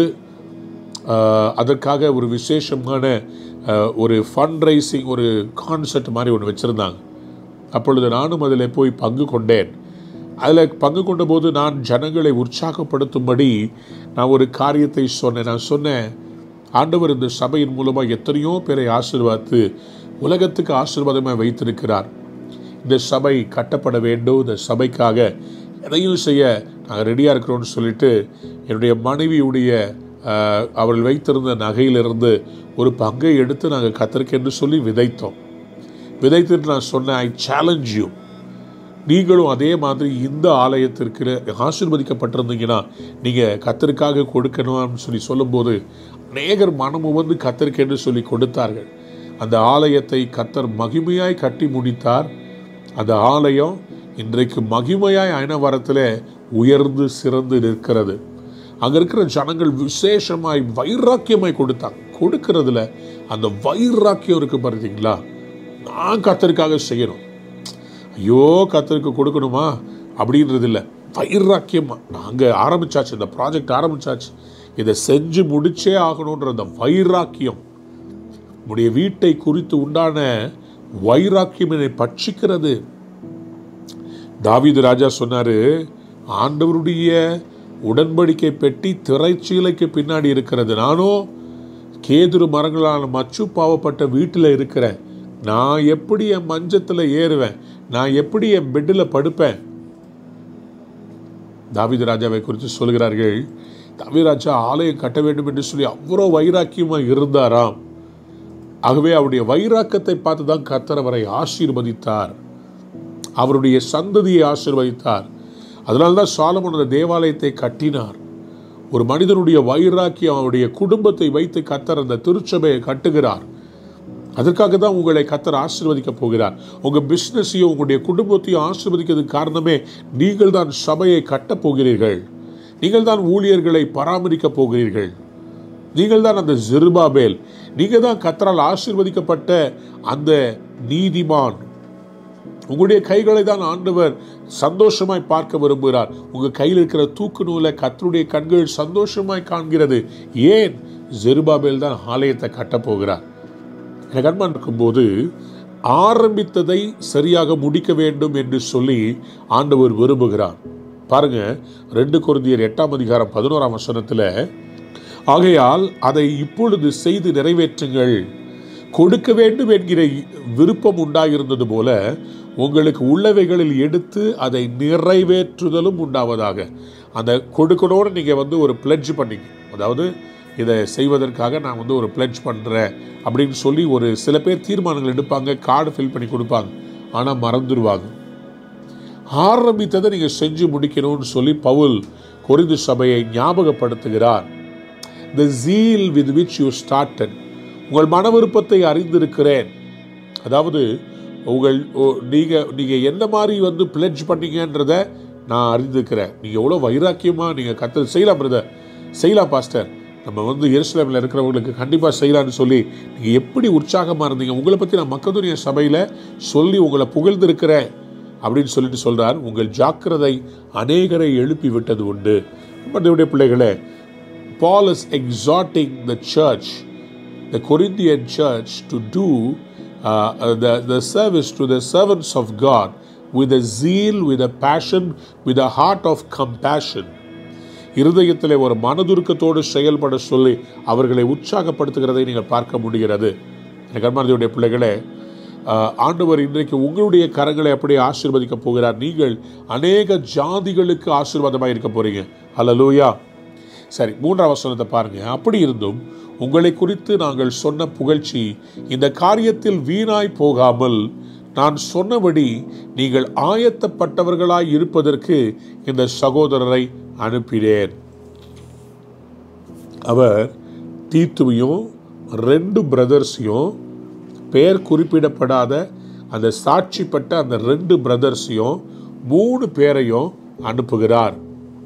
ஆஹ், அதற்காக ஒரு விசேஷமான ஆஹ், ஒரு ஃபண்ட் ரைசிங் ஒரு கான்செர்ட் மாதிரி ஒன்று வச்சுருந்தாங்க அப்பொழுது நானும் அதில் போய் பங்கு கொண்டேன் அதில் பங்கு கொண்டபோது நான் ஜனங்களை உற்சாகப்படுத்தும்படி நான் ஒரு காரியத்தை சொன்னேன் நான் சொன்னேன் ஆண்டவர் இந்த சபையின் மூலமாக எத்தனையோ பேரை ஆசீர்வாத்து உலகத்துக்கு ஆசீர்வாதமாக வைத்திருக்கிறார் இந்த சபை கட்டப்பட வேண்டும் இந்த சபைக்காக எதையும் செய்ய நாங்கள் ரெடியாக இருக்கிறோம்னு சொல்லிட்டு என்னுடைய மனைவியுடைய ஆஹ், அவர்கள் வைத்திருந்த நகையிலிருந்து ஒரு பங்கை எடுத்து நாங்கள் கத்திருக்கேன்னு சொல்லி விதைத்தோம் விதைத்துட்டு நான் சொன்னேன் ஐ சேலஞ்ச் யூ நீங்களும் அதே மாதிரி இந்த ஆலயத்திற்கு ஆசீர்வதிக்கப்பட்டிருந்தீங்கன்னா நீங்கள் கத்தருக்காக கொடுக்கணும்னு சொல்லி சொல்லும்போது அநேகர் மனமும் வந்து கத்தருக்கென்று சொல்லி கொடுத்தார்கள் அந்த ஆலயத்தை கத்தர் மகிமையாய் கட்டி முடித்தார் அந்த ஆலயம் இன்றைக்கு மகிமையாய் அயனவரத்தில் உயர்ந்து சிறந்து நிற்கிறது அங்கே இருக்கிற ஜனங்கள் விசேஷமாய் வைராக்கியமாய் கொடுத்தாங்க கொடுக்கறதுல அந்த வைராக்கியம் இருக்கு பார்த்தீங்களா நான் கத்தருக்காக செய்யணும் ஐயோ கத்தருக்கு கொடுக்கணுமா அப்படின்றது இல்லை வைராக்கியமாக நாங்கள் ஆரம்பிச்சாச்சு இந்த ப்ராஜெக்ட் ஆரம்பிச்சாச்சு இதை செஞ்சு முடிச்சே ஆகணுன்ற அந்த வைராக்கியம் உடைய வீட்டை குறித்து உண்டான வைராக்கியம் என்னை பட்சிக்கிறது தாவீது ராஜா சொன்னாரு ஆண்டவருடைய உடன்படிக்கை பெட்டி திரைச்சீலைக்கு பின்னாடி இருக்கிறது நானும் கேதுரு மரங்களால் மச்சு பாவப்பட்ட வீட்டில் இருக்கிறேன் நான் எப்படி என் மஞ்சத்தில் ஏறுவேன் நான் எப்படி என் பெட்டில் படுப்பேன் தாவீது ராஜாவை குறித்து சொல்கிறார்கள் தவிராஜா ஆலயம் கட்ட வேண்டும் என்று சொல்லி அவ்வளோ வைராக்கியமாக இருந்தாராம் ஆகவே அவருடைய வைராக்கத்தை பார்த்து தான் கர்த்தர் அவரை ஆசீர்வதித்தார் அவருடைய சந்ததியை ஆசீர்வதித்தார் அதனால்தான் சாலமோன் அந்த தேவாலயத்தை கட்டினார் ஒரு மனிதனுடைய வைராக்கியம் அவருடைய குடும்பத்தை வைத்து கத்தர் அந்த திருச்சபையை கட்டுகிறார் அதற்காக தான் உங்களை கத்தர் ஆசீர்வதிக்க போகிறார் உங்க பிசினஸையும் உங்களுடைய குடும்பத்தையும் ஆசீர்வதிக்கிறதுக்கு காரணமே நீங்கள் தான் சபையை கட்டப் போகிறீர்கள் நீங்கள் தான் ஊழியர்களை பராமரிக்க போகிறீர்கள் நீங்கள் தான் அந்த ஜெருபாபேல் நீங்கள் தான் கத்தரால் ஆசீர்வதிக்கப்பட்ட அந்த நீதிமான் உங்களுடைய கைகளை தான் ஆண்டவர் சந்தோஷமாய் பார்க்க விரும்புகிறார் உங்க கையில் இருக்கிற தூக்கு நூலை கத்தருடைய கண்கள் சந்தோஷமாய் காண்கிறது ஏன் ஜெருபாபேல் தான் ஆலயத்தை கட்டப் போகிறார் எனக்கு அன்பான் இருக்கும்போது ஆரம்பித்ததை சரியாக முடிக்க வேண்டும் என்று சொல்லி ஆண்டவர் விரும்புகிறார் பாருங்க ரெண்டு குருந்தியர் எட்டாம் அதிகாரம் பதினோராம் வசனத்தில் ஆகையால் அதை இப்பொழுது செய்து நிறைவேற்றுங்கள் கொடுக்க வேண்டும் என்கிற விருப்பம் உண்டாயிருந்தது போல உங்களுக்கு உள்ளவைகளில் எடுத்து அதை நிறைவேற்றுதலும் உண்டாவதாக அந்த கொடுக்கணும்னு நீங்கள் வந்து ஒரு பிளட்ஜ் பண்ணீங்க அதாவது இதை செய்வதற்காக நான் வந்து ஒரு பிளட்ஜ் பண்ணுறேன் அப்படின்னு சொல்லி ஒரு சில பேர் தீர்மானங்கள் எடுப்பாங்க கார்டு ஃபில் பண்ணி கொடுப்பாங்க ஆனால் மறந்துடுவாங்க ஆரம்பித்ததை நீங்கள் செஞ்சு முடிக்கணும்னு சொல்லி பவுல் கொரிந்து சபையை ஞாபகப்படுத்துகிறார் the zeal with which you started உங்கள் மன விருப்பத்தை அறிந்திருக்கிறேன் அதாவது உங்கள் நீங்கள் நீங்கள் எந்த மாதிரி வந்து பிளட்ஜ் பண்ணீங்கன்றத நான் அறிந்திருக்கிறேன் நீங்கள் எவ்வளோ வைராக்கியமாக நீங்கள் கற்று செய்யலாம் பிரதர் செய்யலாம் பாஸ்டர் நம்ம வந்து எருசலேமில் இருக்கிறவங்களுக்கு கண்டிப்பாக செய்யலாம்னு சொல்லி நீங்கள் எப்படி உற்சாகமாக இருந்தீங்க உங்களை பற்றி நான் மக்கதுரிய சபையில் சொல்லி உங்களை புகழ்ந்திருக்கிறேன் அப்படின்னு சொல்லிட்டு சொல்கிறார் உங்கள் ஜாக்கிரதை அநேகரை எழுப்பி விட்டது உண்டு நம்முடைய பிள்ளைகளே Paul is exhorting the church, the Corinthian church, to do uh, uh, the, the service to the servants of God with a zeal, with a passion, with a heart of compassion. இருதயத்தில் ஒரு மனதுருக்கத்தோடு செயல்பட சொல்லி அவர்களை உற்சாகப்படுத்துகிறதை நீங்கள் பார்க்க முடிகிறது எனக்கு அன்பானதையுடைய பிள்ளைகளே ஆஹ், ஆண்டவர் இன்றைக்கு உங்களுடைய கரங்களை அப்படியே ஆசீர்வதிக்க போகிறார் நீங்கள் அநேக ஜாதிகளுக்கு ஆசீர்வாதமாக இருக்க போறீங்க ஹalleluya சரி மூன்றாம் வசனத்தை பாருங்க அப்படி இருந்தும் உங்களை குறித்து நாங்கள் சொன்ன புகழ்ச்சி இந்த காரியத்தில் வீணாய் போகாமல் நான் சொன்னபடி நீங்கள் ஆயத்தப்பட்டவர்களாய் இருப்பதற்கு இந்த சகோதரரை அனுப்பினேன் அவர் தீத்துவையும் ரெண்டு பிரதர்ஸையும் பெயர் குறிப்பிடப்படாத அந்த சாட்சிப்பட்ட அந்த ரெண்டு பிரதர்ஸையும் மூணு பேரையும் அனுப்புகிறார்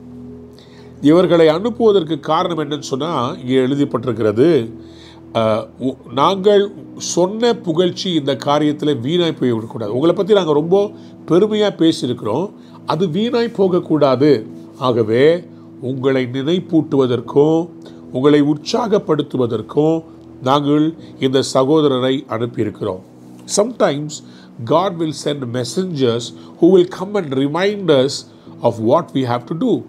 இவர்களை அனுப்புவதற்கு காரணம் என்னன்னு சொன்னால் இங்கே எழுதப்பட்டிருக்கிறது அஹ், உ- நாங்கள் சொன்ன புகழ்ச்சி இந்த காரியத்தில் வீணாய் போய் விடக்கூடாது உங்களை பற்றி நாங்கள் ரொம்ப பெருமையாக பேசியிருக்கிறோம் அது வீணாய் போகக்கூடாது ஆகவே உங்களை நினைப்பூட்டுவதற்கும் உங்களை உற்சாகப்படுத்துவதற்கும் நாங்கள் இந்த சகோதரரை அனுப்பியிருக்கிறோம் sometimes God will send messengers who will come and remind us of what we have to do.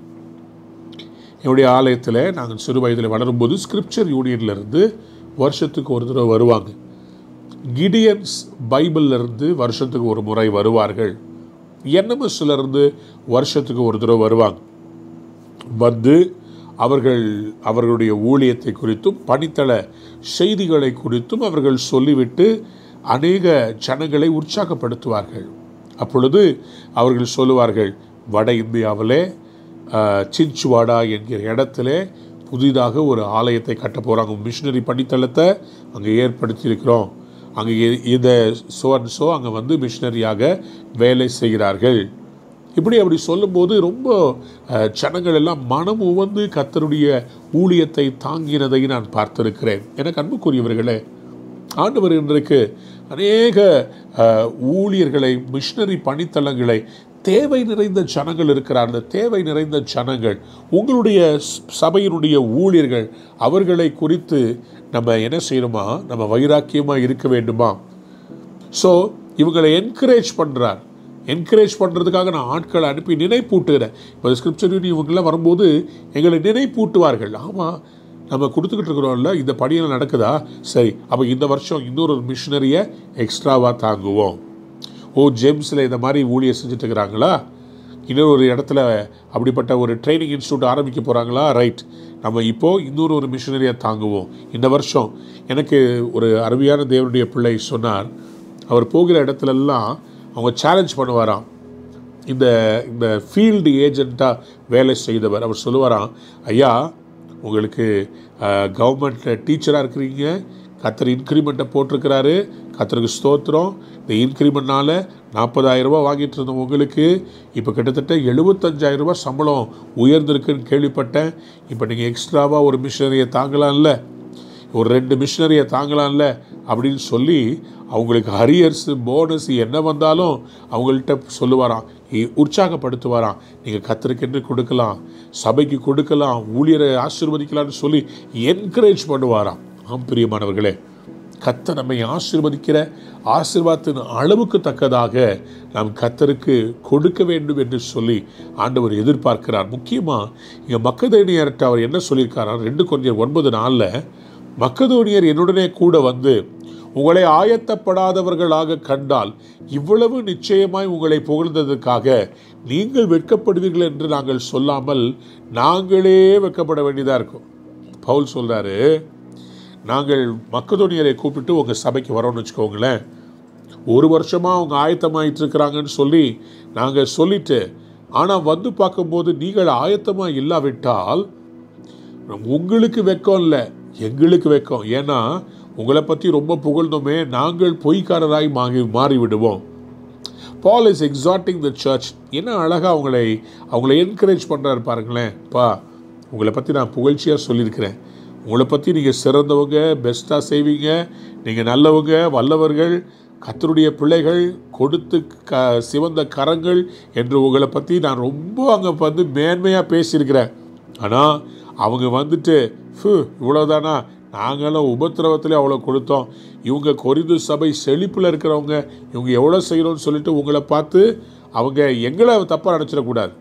என்னுடைய ஆலயத்தில் நாங்கள் சிறு வயதில் வளரும்போது ஸ்கிரிப்சர் யூனியன்லேருந்து வருஷத்துக்கு ஒரு தடவை வருவாங்க கிடியன்ஸ் பைபிள்ல இருந்து வருஷத்துக்கு ஒரு முறை வருவார்கள் என்எம்எஸ்ல இருந்து வருஷத்துக்கு ஒரு தடவை வருவாங்க வந்து அவர்கள் அவர்களுடைய ஊழியத்தை குறித்தும் பணித்தள செய்திகளை குறித்தும் அவர்கள் சொல்லிவிட்டு அநேக ஜனங்களை உற்சாகப்படுத்துவார்கள் அப்பொழுது அவர்கள் சொல்லுவார்கள் வட இந்தியாவிலே அஹ், சின்ச்சுவாடா என்கிற இடத்திலே புதிதாக ஒரு ஆலயத்தை கட்ட போகிறாங்க மிஷினரி பணித்தளத்தை அங்கே ஏற்படுத்தியிருக்கிறோம் அங்கே இ- இந்த சோ அண்ட் சோ அங்கே வந்து மிஷினரியாக வேலை செய்கிறார்கள் இப்படி அப்படி சொல்லும்போது ரொம்ப அஹ், ஜனங்கள் எல்லாம் மனம் உவந்து கத்தருடைய ஊழியத்தை தாங்கினதை நான் பார்த்திருக்கிறேன் எனக்கு அன்புக்குரியவர்களே ஆண்டவர் இன்றைக்கு அநேக அஹ், ஊழியர்களை மிஷினரி பணித்தளங்களை தேவை நிறைந்த ஜனங்கள் இருக்கிறார் அந்த தேவை நிறைந்த ஜனங்கள் உங்களுடைய ஸ்- சபையினுடைய ஊழியர்கள் அவர்களை குறித்து நம்ம என்ன செய்யணுமா நம்ம வைராக்கியமாக இருக்க வேண்டுமா ஸோ இவங்களை என்கரேஜ் பண்ணுறார் என்கரேஜ் பண்ணுறதுக்காக நான் ஆட்களை அனுப்பி நினைப்பூட்டுகிறேன் இப்போ ஸ்கிரிப்சர் யூனி இவங்கெல்லாம் வரும்போது எங்களை நினைப்பூட்டுவார்கள் ஆமாம் நம்ம கொடுத்துக்கிட்டு இருக்கிறோம்ல இந்த பணியெல்லாம் நடக்குதா சரி அப்போ இந்த வருஷம் இன்னொரு மிஷினரியை எக்ஸ்ட்ராவாக தாங்குவோம் ஓ ஜேம்ஸில் இந்த மாதிரி ஊழியர் செஞ்சுட்டு இருக்கிறாங்களா இன்னொரு ஒரு இடத்துல அப்படிப்பட்ட ஒரு ட்ரைனிங் இன்ஸ்டியூட் ஆரம்பிக்க போகிறாங்களா ரைட் நம்ம இப்போது இன்னொரு ஒரு மிஷினரியை தாங்குவோம் இந்த வருஷம் எனக்கு ஒரு அருமையான தேவனுடைய பிள்ளை சொன்னார் அவர் போகிற இடத்துலலாம் அவங்க சேலஞ்ச் பண்ணுவாராம் இந்த இந்த ஃபீல்டு ஏஜெண்ட்டாக வேலை செய்தவர் அவர் சொல்லுவாராம் ஐயா உங்களுக்கு கவர்மெண்ட்டில் டீச்சராக இருக்கிறீங்க கத்தர் இன்க்ரிமெண்ட்டை போட்டிருக்கிறாரு கத்தருக்கு ஸ்தோத்திரம் இந்த இன்க்ரிமெண்ட்னால நாற்பதாயிரம் ரூபாய் வாங்கிட்டு இருந்த உங்களுக்கு இப்போ கிட்டத்தட்ட எழுபத்தஞ்சாயிரம் ரூபாய் சம்பளம் உயர்ந்திருக்குன்னு கேள்விப்பட்டேன் இப்போ நீங்கள் எக்ஸ்ட்ராவாக ஒரு மிஷினரியை தாங்கலாம்ல ஒரு ரெண்டு மிஷினரியை தாங்கலாம்ல அப்படின்னு சொல்லி அவங்களுக்கு ஹரியர்ஸ் போனஸ் என்ன வந்தாலும் அவங்கள்ட்ட சொல்லுவாராம் இ- உற்சாகப்படுத்துவாராம் நீங்கள் கத்திரிக்கென்று கொடுக்கலாம் சபைக்கு கொடுக்கலாம் ஊழியரை ஆசீர்வதிக்கலாம்னு சொல்லி என்கரேஜ் பண்ணுவாராம் ஆம் பிரியமானவர்களே கத்த நம்மை ஆசீர்வதிக்கிற ஆசீர்வாதத்தின் அளவுக்கு தக்கதாக நாம் கத்தருக்கு கொடுக்க வேண்டும் என்று சொல்லி ஆண்டவர் எதிர்பார்க்கிறார் முக்கியமாக இங்கே மக்கதேனியர்கிட்ட அவர் என்ன சொல்லியிருக்காராம் ரெண்டு கொஞ்சம் ஒன்பது நாளில் மக்கதோனியர் என்னுடனே கூட வந்து உங்களை ஆயத்தப்படாதவர்களாக கண்டால் இவ்வளவு நிச்சயமாய் உங்களை புகழ்ந்ததற்காக நீங்கள் வெட்கப்படுவீர்கள் என்று நாங்கள் சொல்லாமல் நாங்களே வெட்கப்பட வேண்டியதாக இருக்கும் பவுல் சொல்றாரு நாங்கள் மக்கதோனியரை கூப்பிட்டு உங்கள் சபைக்கு வரோம்னு வச்சுக்கோங்களேன் ஒரு வருஷமாக அவங்க ஆயத்தமாயிட்டு இருக்கிறாங்கன்னு சொல்லி நாங்கள் சொல்லிட்டு ஆனால் வந்து பார்க்கும்போது நீங்கள் ஆயத்தமாக இல்லாவிட்டால் உங்களுக்கு வெக்கம் இல்லை எங்களுக்கு வெக்கம் ஏன்னா உங்களை பற்றி ரொம்ப புகழ்ந்தோமே நாங்கள் பொய்க்காரராய் மாறி மாறிவிடுவோம் பால் இஸ் எக்ஸாட்டிங் த சர்ச் என்ன அழகாக அவங்களை அவங்கள என்கரேஜ் பண்ணுறாரு பாருங்களேன் பா உங்களை பற்றி நான் புகழ்ச்சியாக சொல்லியிருக்கிறேன் உங்களை பற்றி நீங்கள் சிறந்தவங்க பெஸ்ட்டாக செய்வீங்க நீங்கள் நல்லவங்க வல்லவர்கள் கத்தருடைய பிள்ளைகள் கொடுத்து க சிவந்த கரங்கள் என்று உங்களை பற்றி நான் ரொம்ப அங்கே வந்து மேன்மையாக பேசியிருக்கிறேன் ஆனால் அவங்க வந்துட்டு ஃபு இவ்வளோதானா நாங்களும் உபத்திரவத்திலே அவ்வளோ கொடுத்தோம் இவங்க கொரிந்து சபை செழிப்பில் இருக்கிறவங்க இவங்க எவ்வளோ செய்யணும்னு சொல்லிட்டு உங்களை பார்த்து அவங்க எங்களை தப்பாக நினச்சிடக்கூடாது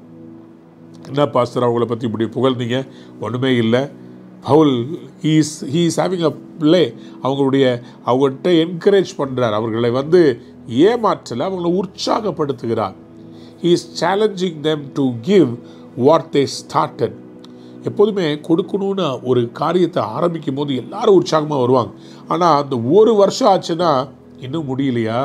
என்ன பாஸ்டர் அவங்கள பற்றி இப்படி புகழ்ந்தீங்க ஒன்றுமே இல்லை Paul he's he's having a பிள்ளை அவங்களுடைய அவங்கள்ட்ட என்கரேஜ் பண்ணுறார் அவர்களை வந்து ஏமாற்றல அவங்களை உற்சாகப்படுத்துகிறார் he is challenging them to give what they started எப்போதுமே கொடுக்கணும்னு ஒரு காரியத்தை ஆரம்பிக்கும் போது எல்லாரும் உற்சாகமாக வருவாங்க ஆனால் அந்த ஒரு வருஷம் ஆச்சுன்னா இன்னும் முடியலையா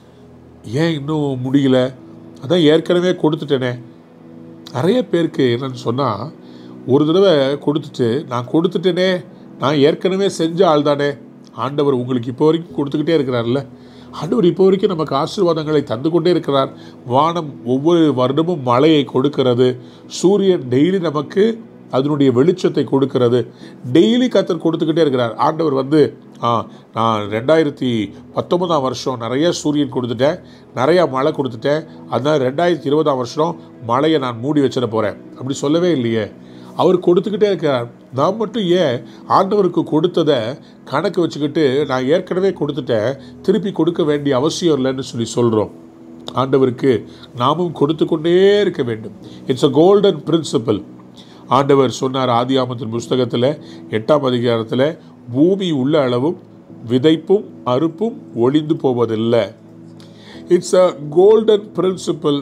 ஏன் இன்னும் முடியல அதான் ஏற்கனவே கொடுத்துட்டேனே நிறைய பேருக்கு என்னன்னு சொன்னால் ஒரு தடவை கொடுத்துட்டு நான் கொடுத்துட்டேனே நான் ஏற்கனவே செஞ்ச ஆள் தானே ஆண்டவர் உங்களுக்கு இப்போ வரைக்கும் கொடுத்துக்கிட்டே இருக்கிறார்ல ஆண்டவர் இப்போ வரைக்கும் நமக்கு ஆசீர்வாதங்களை தந்து கொண்டே இருக்கிறார் வானம் ஒவ்வொரு வருடமும் மழையை கொடுக்கிறது சூரியன் டெய்லி நமக்கு அதனுடைய வெளிச்சத்தை கொடுக்கிறது டெய்லி கத்தர் கொடுத்துக்கிட்டே இருக்கிறார் ஆண்டவர் வந்து ஆ நான் ரெண்டாயிரத்தி பத்தொன்பதாம் வருஷம் நிறைய சூரியன் கொடுத்துட்டேன் நிறையா மழை கொடுத்துட்டேன் அதனால் ரெண்டாயிரத்தி இருபதாம் வருஷம் மழையை நான் மூடி வச்சிட போகிறேன் அப்படி சொல்லவே இல்லையே அவர் கொடுத்துக்கிட்டே இருக்கிறார் நான் மட்டும் ஏன் ஆண்டவருக்கு கொடுத்ததை கணக்கு வச்சுக்கிட்டு நான் ஏற்கனவே கொடுத்துட்டேன் திருப்பி கொடுக்க வேண்டிய அவசியம் இல்லைன்னு சொல்லி சொல்கிறோம் ஆண்டவருக்கு நாமும் கொடுத்து கொண்டே இருக்க வேண்டும் இட்ஸ் அ கோல்டன் பிரின்சிபல் ஆண்டவர் சொன்னார் ஆதியாமத்தின் புஸ்தகத்தில் எட்டாம் அதிகாரத்தில் பூமி உள்ள அளவும் விதைப்பும் அறுப்பும் ஒளிந்து போவதில்லை it's a golden principle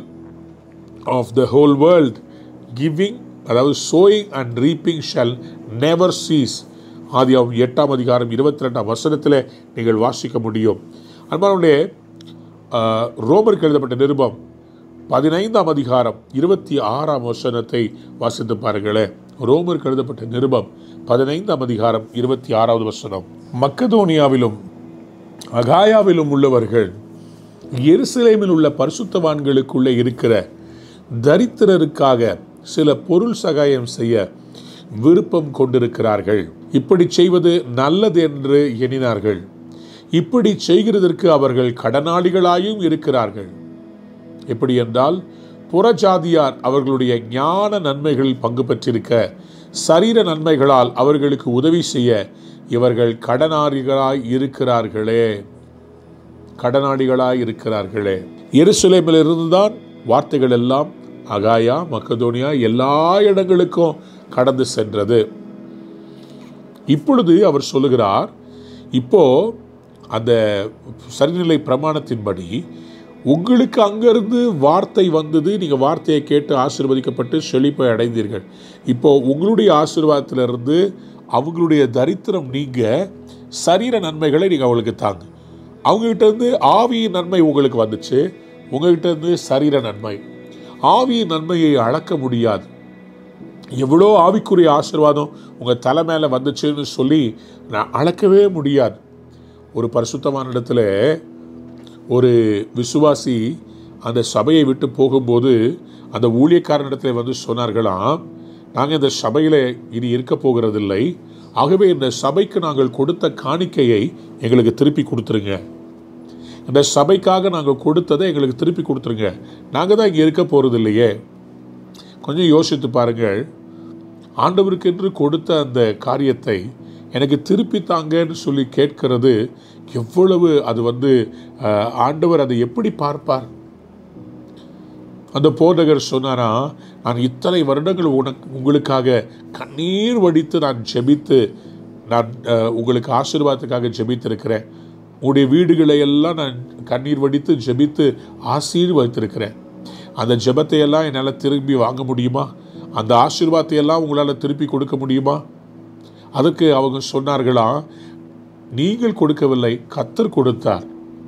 of the whole world giving அதாவது sowing and reaping shall never cease ஆதியாகும் எட்டாம் அதிகாரம் இருபத்தி ரெண்டாம் வசனத்தில் நீங்கள் வாசிக்க முடியும் அன்பானுடைய ரோமருக்கு எழுதப்பட்ட நிருபம் பதினைந்தாம் அதிகாரம் இருபத்தி ஆறாம் வசனத்தை வாசித்து பாருங்களேன் ரோமருக்கு எழுதப்பட்ட நிருபம் பதினைந்தாம் அதிகாரம் இருபத்தி ஆறாவது வசனம் மக்கதோனியாவிலும் அகாயாவிலும் உள்ளவர்கள் எருசலேமில் உள்ள பரிசுத்தவான்களுக்குள்ளே இருக்கிற தரித்திரருக்காக சில பொருள் சகாயம் செய்ய விருப்பம் கொண்டிருக்கிறார்கள் இப்படி செய்வது நல்லது என்று எண்ணினார்கள் இப்படி செய்கிறதற்கு அவர்கள் கடனாளிகளாயும் இருக்கிறார்கள் எப்படி என்றால் புறஜாதியார் அவர்களுடைய ஞான நன்மைகளில் பங்கு பெற்றிருக்க சரீர நன்மைகளால் அவர்களுக்கு உதவி செய்ய இவர்கள் கடனாளிகளாய் இருக்கிறார்களே கடனாளிகளாய் இருக்கிறார்களே எருசலேமிலிருந்து தான் வார்த்தைகள் எல்லாம் அகாயா மக்கதோனியா எல்லா இடங்களுக்கும் கடந்து சென்றது இப்பொழுது அவர் சொல்லுகிறார் இப்போ அந்த சரிநிலை பிரமாணத்தின்படி உங்களுக்கு அங்கிருந்து வார்த்தை வந்தது நீங்கள் வார்த்தையை கேட்டு ஆசீர்வதிக்கப்பட்டு செழிப்பை அடைந்தீர்கள் இப்போ உங்களுடைய ஆசீர்வாதத்திலிருந்து அவங்களுடைய தரித்திரம் நீங்க சரீர நன்மைகளை நீங்கள் அவங்களுக்கு தாங்க அவங்ககிட்ட இருந்து ஆவியின் நன்மை உங்களுக்கு வந்துச்சு உங்ககிட்ட இருந்து சரீர நன்மை ஆவியின் நன்மையை அளக்க முடியாது எவ்வளோ ஆவிக்குரிய ஆசீர்வாதம் உங்கள் தலை மேலே வந்துச்சுன்னு சொல்லி நான் அளக்கவே முடியாது ஒரு பரிசுத்தமான இடத்துல ஒரு விசுவாசி அந்த சபையை விட்டு போகும்போது அந்த ஊழியக்காரனிடத்தில் வந்து சொன்னார்களாம் நாங்கள் இந்த சபையில் இனி இருக்க போகிறதில்லை ஆகவே இந்த சபைக்கு நாங்கள் கொடுத்த காணிக்கையை எங்களுக்கு திருப்பி கொடுத்துருங்க இந்த சபைக்காக நாங்கள் கொடுத்ததை எங்களுக்கு திருப்பி கொடுத்துருங்க நாங்கள் தான் இங்கே இருக்க போகிறது இல்லையே கொஞ்சம் யோசித்து பாருங்கள் ஆண்டவருக்கு என்று கொடுத்த அந்த காரியத்தை எனக்கு திருப்பி தாங்கன்னு சொல்லி கேட்கிறது எவ்வளவு அது வந்து அஹ், ஆண்டவர் அதை எப்படி பார்ப்பார் அந்த போதகர் சொன்னாரா நான் இத்தனை வருடங்கள் உனக்கு உங்களுக்காக கண்ணீர் வடித்து நான் ஜெபித்து நான் அஹ், உங்களுக்கு ஆசீர்வாதத்துக்காக ஜெபித்திருக்கிறேன் உங்களுடைய வீடுகளை எல்லாம் நான் கண்ணீர் வடித்து ஜெபித்து ஆசீர்வதித்திருக்கிறேன் அந்த ஜெபத்தை எல்லாம் என்னால் திரும்பி வாங்க முடியுமா அந்த ஆசீர்வாதத்தை எல்லாம் உங்களால் திருப்பி கொடுக்க முடியுமா அதுக்கு அவங்க சொன்னார்களா நீங்கள் கொடுக்கவில்லை கத்தர் கொடுத்தார்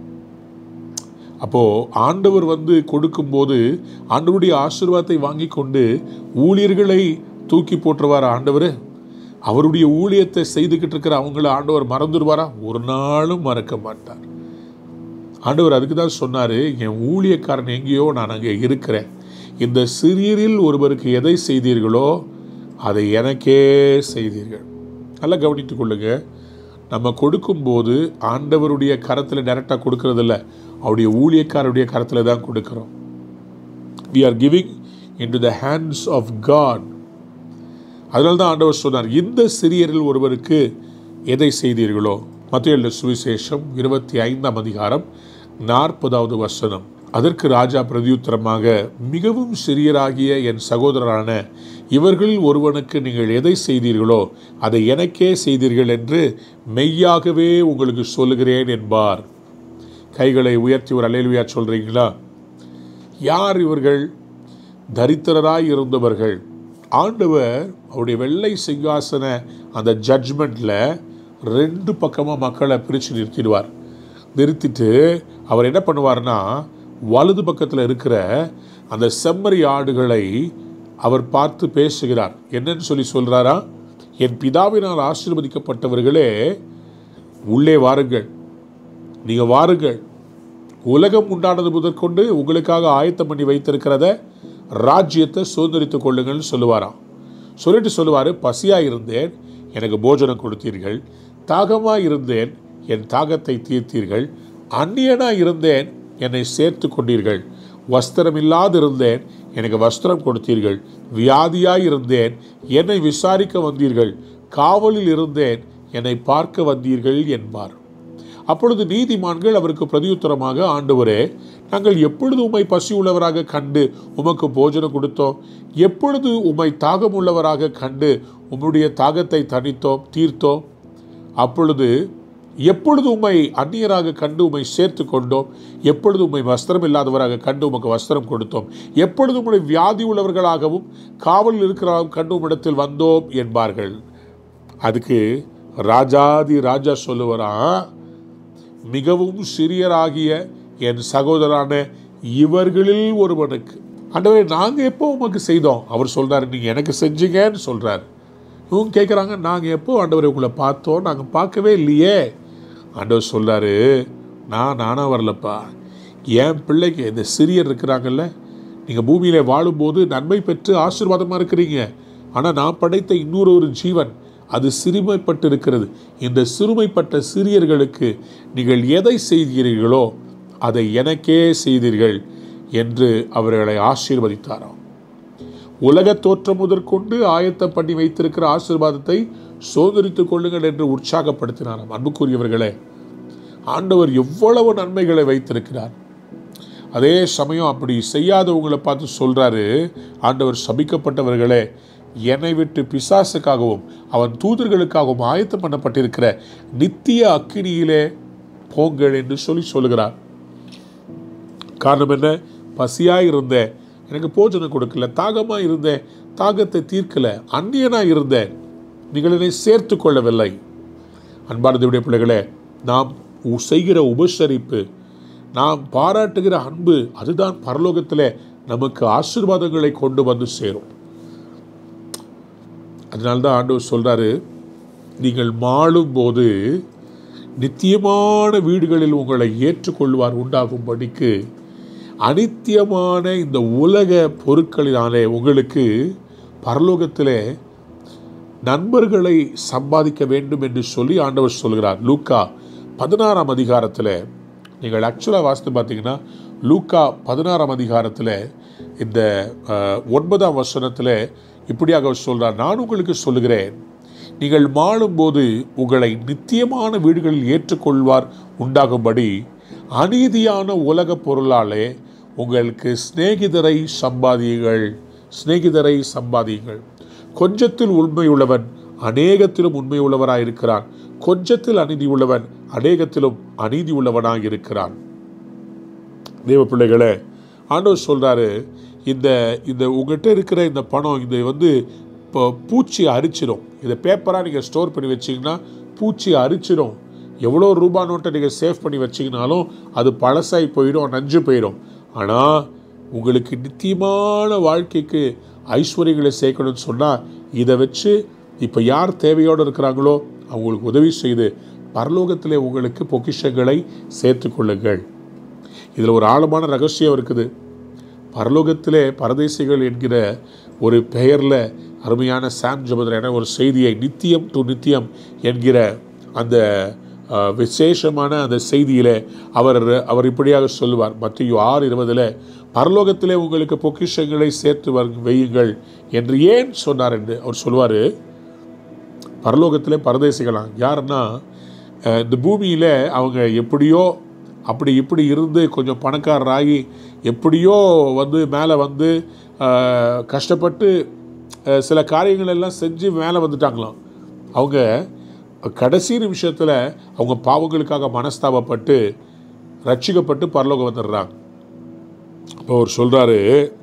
அப்போ ஆண்டவர் வந்து கொடுக்கும்போது ஆண்டவருடைய ஆசீர்வாதத்தை வாங்கி கொண்டு ஊழியர்களை தூக்கி போட்டுருவார் ஆண்டவர் அவருடைய ஊழியத்தை செய்துக்கிட்டு இருக்கிற அவங்கள ஆண்டவர் மறந்துடுவாரா ஒரு நாளும் மறக்க மாட்டார் ஆண்டவர் அதுக்கு தான் சொன்னார் என் ஊழியக்காரன் எங்கேயோ நான் அங்கே இருக்கிறேன் இந்த சிறியரில் ஒருவருக்கு எதை செய்தீர்களோ அதை எனக்கே செய்தீர்கள் நல்லா கவனித்துக் கொள்ளுங்க நம்ம கொடுக்கும்போது ஆண்டவருடைய கரத்தில் டைரெக்டாக கொடுக்கறதில்ல அவருடைய ஊழியக்காரருடைய கரத்தில் தான் கொடுக்குறோம் we are giving into the hands of God அதனால தான் ஆண்டவர் சொன்னார் இந்த சிறியரில் ஒருவருக்கு எதை செய்தீர்களோ மத்திய சுவிசேஷம் இருபத்தி ஐந்தாம் அதிகாரம் நாற்பதாவது வசனம் அதற்கு ராஜா பிரதியுத்தரமாக மிகவும் சிறியராகிய என் சகோதரரான இவர்களில் ஒருவனுக்கு நீங்கள் எதை செய்தீர்களோ அதை எனக்கே செய்தீர்கள் என்று மெய்யாகவே உங்களுக்கு சொல்லுகிறேன் என்பார் கைகளை உயர்த்தி ஒரு அலையிலுயா சொல்றீங்களா யார் இவர்கள் தரித்திரராய் இருந்தவர்கள் ஆண்டவர் அவருடைய வெள்ளை சிங்காசன அந்த ஜட்ஜ்மெண்ட்டில் ரெண்டு பக்கமாக மக்களை பிரித்து நிறுத்திடுவார் நிறுத்திட்டு அவர் என்ன பண்ணுவார்னா வலது பக்கத்தில் இருக்கிற அந்த செம்மறி ஆடுகளை அவர் பார்த்து பேசுகிறார் என்னன்னு சொல்லி சொல்கிறாரா என் பிதாவினால் ஆசீர்வதிக்கப்பட்டவர்களே உள்ளே வாருங்கள் நீங்கள் வாருங்கள் உலகம் உண்டானது முதற்கொண்டு உங்களுக்காக ஆயத்தம் பண்ணி வைத்திருக்கிறத ராஜ்யத்தை சுதந்திரித்துக் கொள்ளுங்கள்னு சொல்லுவாராம் சொல்லிட்டு சொல்லுவார் பசியாக இருந்தேன் எனக்கு போஜனம் கொடுத்தீர்கள் தாகமாக இருந்தேன் என் தாகத்தை தீர்த்தீர்கள் அந்நியனாக இருந்தேன் என்னை சேர்த்து கொண்டீர்கள் வஸ்திரம் இல்லாதிருந்தேன் எனக்கு வஸ்திரம் கொடுத்தீர்கள் வியாதியாய் இருந்தேன் என்னை விசாரிக்க வந்தீர்கள் காவலில் இருந்தேன் என்னை பார்க்க வந்தீர்கள் என்பார் அப்பொழுது நீதிமான்கள் அவருக்கு பிரதியுத்தரமாக ஆண்டவரே நாங்கள் எப்பொழுது உம்மை பசி உள்ளவராக கண்டு உமக்கு போஜனம் கொடுத்தோம் எப்பொழுது உம்மை தாகம் உள்ளவராக கண்டு உம்முடைய தாகத்தை தணித்தோம் தீர்த்தோம் அப்பொழுது எப்பொழுது உம்மை அந்நியராக கண்டு உம்மை சேர்த்து கொண்டோம் எப்பொழுது உம்மை வஸ்திரம் இல்லாதவராக கண்டு உமக்கு வஸ்திரம் கொடுத்தோம் எப்பொழுது உம்முடைய வியாதி உள்ளவர்களாகவும் காவலில் இருக்கிறாகவும் கண்டு உம்மிடத்தில் வந்தோம் என்பார்கள் அதுக்கு ராஜாதி ராஜா சொல்லுவரான் மிகவும் சிறியராகிய என் சகோதரான இவர்களில் ஒருவனுக்கு ஆண்டவரே நாங்கள் எப்போ உமக்கு செய்தோம் அவர் சொல்றாரு நீங்கள் எனக்கு செஞ்சீங்கன்னு சொல்றாரு இவங்க கேட்குறாங்க நாங்கள் எப்போ ஆண்டவரை உங்களை பார்த்தோம் நாங்கள் பார்க்கவே இல்லையே ஆண்டவர் சொல்றாரு நான் நானாக வரலப்பா என் பிள்ளைக்கு இந்த சிறியர் இருக்கிறாங்கல்ல நீங்கள் பூமியில் வாழும்போது நன்மை பெற்று ஆசீர்வாதமாக இருக்கிறீங்க ஆனால் நான் படைத்த இன்னொரு ஒரு ஜீவன் அது சிறுமைப்பட்டு இருக்கிறது இந்த சிறுமைப்பட்ட சிறியர்களுக்கு நீங்கள் எதை செய்கிறீர்களோ அதை எனக்கே செய்தீர்கள் என்று அவர்களை ஆசீர்வதித்தாராம் உலக தோற்றம் முதற்கொண்டு ஆயத்தம் பண்ணி வைத்திருக்கிற ஆசீர்வாதத்தை சோதரித்துக் கொள்ளுங்கள் என்று உற்சாகப்படுத்தினாராம் அன்புக்குரியவர்களே ஆண்டவர் எவ்வளவு நன்மைகளை வைத்திருக்கிறார் அதே சமயம் அப்படி செய்யாதவங்களை பார்த்து சொல்றாரு ஆண்டவர் சபிக்கப்பட்டவர்களே என்னை விட்டு பிசாசுக்காகவும் அவன் தூதர்களுக்காகவும் ஆயத்தம் பண்ணப்பட்டிருக்கிற நித்திய அக்கினியிலே போங்கள் என்று சொல்லி சொல்லுகிறார் காரணம் என்ன பசியாக இருந்தேன் எனக்கு போஜனம் கொடுக்கல தாகமாக இருந்தேன் தாகத்தை தீர்க்கல அந்நியனாக இருந்தேன் நீங்கள் என்னை சேர்த்து கொள்ளவில்லை அன்பான தேவனுடைய பிள்ளைகளே நாம் உ- செய்கிற உபசரிப்பு நாம் பாராட்டுகிற அன்பு அதுதான் பரலோகத்தில் நமக்கு ஆசீர்வாதங்களை கொண்டு வந்து சேரும் அதனால்தான் ஆண்டவர் சொல்றாரு நீங்கள் மாளும் போது நித்தியமான வீடுகளில் உங்களை ஏற்றுக்கொள்வார் உண்டாகும்படிக்கு அனித்தியமான இந்த உலக பொருட்களினாலே உங்களுக்கு பரலோகத்திலே நண்பர்களை சம்பாதிக்க வேண்டும் என்று சொல்லி ஆண்டவர் சொல்கிறார் லூக்கா பதினாறாம் அதிகாரத்தில் நீங்கள் ஆக்சுவலாக வாசித்து பார்த்தீங்கன்னா லூக்கா பதினாறாம் அதிகாரத்தில் இந்த அஹ், ஒன்பதாம் வசனத்தில் இப்படியாக அவர் சொல்றார் நான் உங்களுக்கு சொல்லுகிறேன் நீங்கள் மாளும்போது உங்களை நித்தியமான வீடுகளில் ஏற்றுக்கொள்வார் உண்டாகும்படி அநீதியான உலக பொருளாலே உங்களுக்கு சிநேகிதரை சம்பாதியுங்கள் சிநேகிதரை சம்பாதியுங்கள் கொஞ்சத்தில் உண்மையுள்ளவன் அநேகத்திலும் உண்மையுள்ளவராயிருக்கிறான் கொஞ்சத்தில் அநீதி உள்ளவன் அநேகத்திலும் அநீதி உள்ளவனாக இருக்கிறான் தேவ பிள்ளைகளே ஆண்டவர் சொல்றாரு இந்த இந்த உங்ககிட்ட இருக்கிற இந்த பணம் இது வந்து இப்போ பூச்சி அரிச்சிடும் இதை பேப்பராக நீங்கள் ஸ்டோர் பண்ணி வச்சீங்கன்னா பூச்சி அரிச்சிடும் எவ்வளோ ரூபா நோட்டை நீங்கள் சேவ் பண்ணி வச்சீங்கனாலும் அது பழசாகி போயிடும் நஞ்சு போயிடும் ஆனால் உங்களுக்கு நித்தியமான வாழ்க்கைக்கு ஐஸ்வர்யங்களை சேர்க்கணும்னு சொன்னால் இதை வச்சு இப்போ யார் தேவையோடு இருக்கிறாங்களோ அவங்களுக்கு உதவி செய்து பரலோகத்திலே உங்களுக்கு பொக்கிஷங்களை சேர்த்து கொள்ளுங்கள் இதில் ஒரு ஆழமான ரகசியம் இருக்குது பரலோகத்திலே பரதேசிகள் என்கிற ஒரு பெயரில் அருமையான சாம் ஜபதரான ஒரு செய்தியை நித்தியம் டு நித்தியம் என்கிற அந்த அஹ், விசேஷமான அந்த செய்தியிலே அவர் அவர் இப்படியாக சொல்லுவார் மத்திய ஆறு இருபதில் பரலோகத்திலே உங்களுக்கு பொக்கிஷங்களை சேர்த்து வரு- வையுங்கள் என்று ஏன் சொன்னார் என்று அவர் சொல்லுவார் பரலோகத்திலே பரதேசிகளாம் யாருன்னா அஹ், இந்த பூமியில் அவங்க எப்படியோ அப்படி இப்படி இருந்து கொஞ்சம் பணக்காரராகி எப்படியோ வந்து மேலே வந்து அஹ், கஷ்டப்பட்டு அஹ், சில காரியங்கள் எல்லாம் செஞ்சு மேலே வந்துட்டாங்களாம் அவங்க கடைசி நிமிஷத்தில் அவங்க பாவங்களுக்காக மனஸ்தாபப்பட்டு ரட்சிக்கப்பட்டு பரலோகம் வந்துடுறாங்க அப்போ அவர் சொல்கிறாரு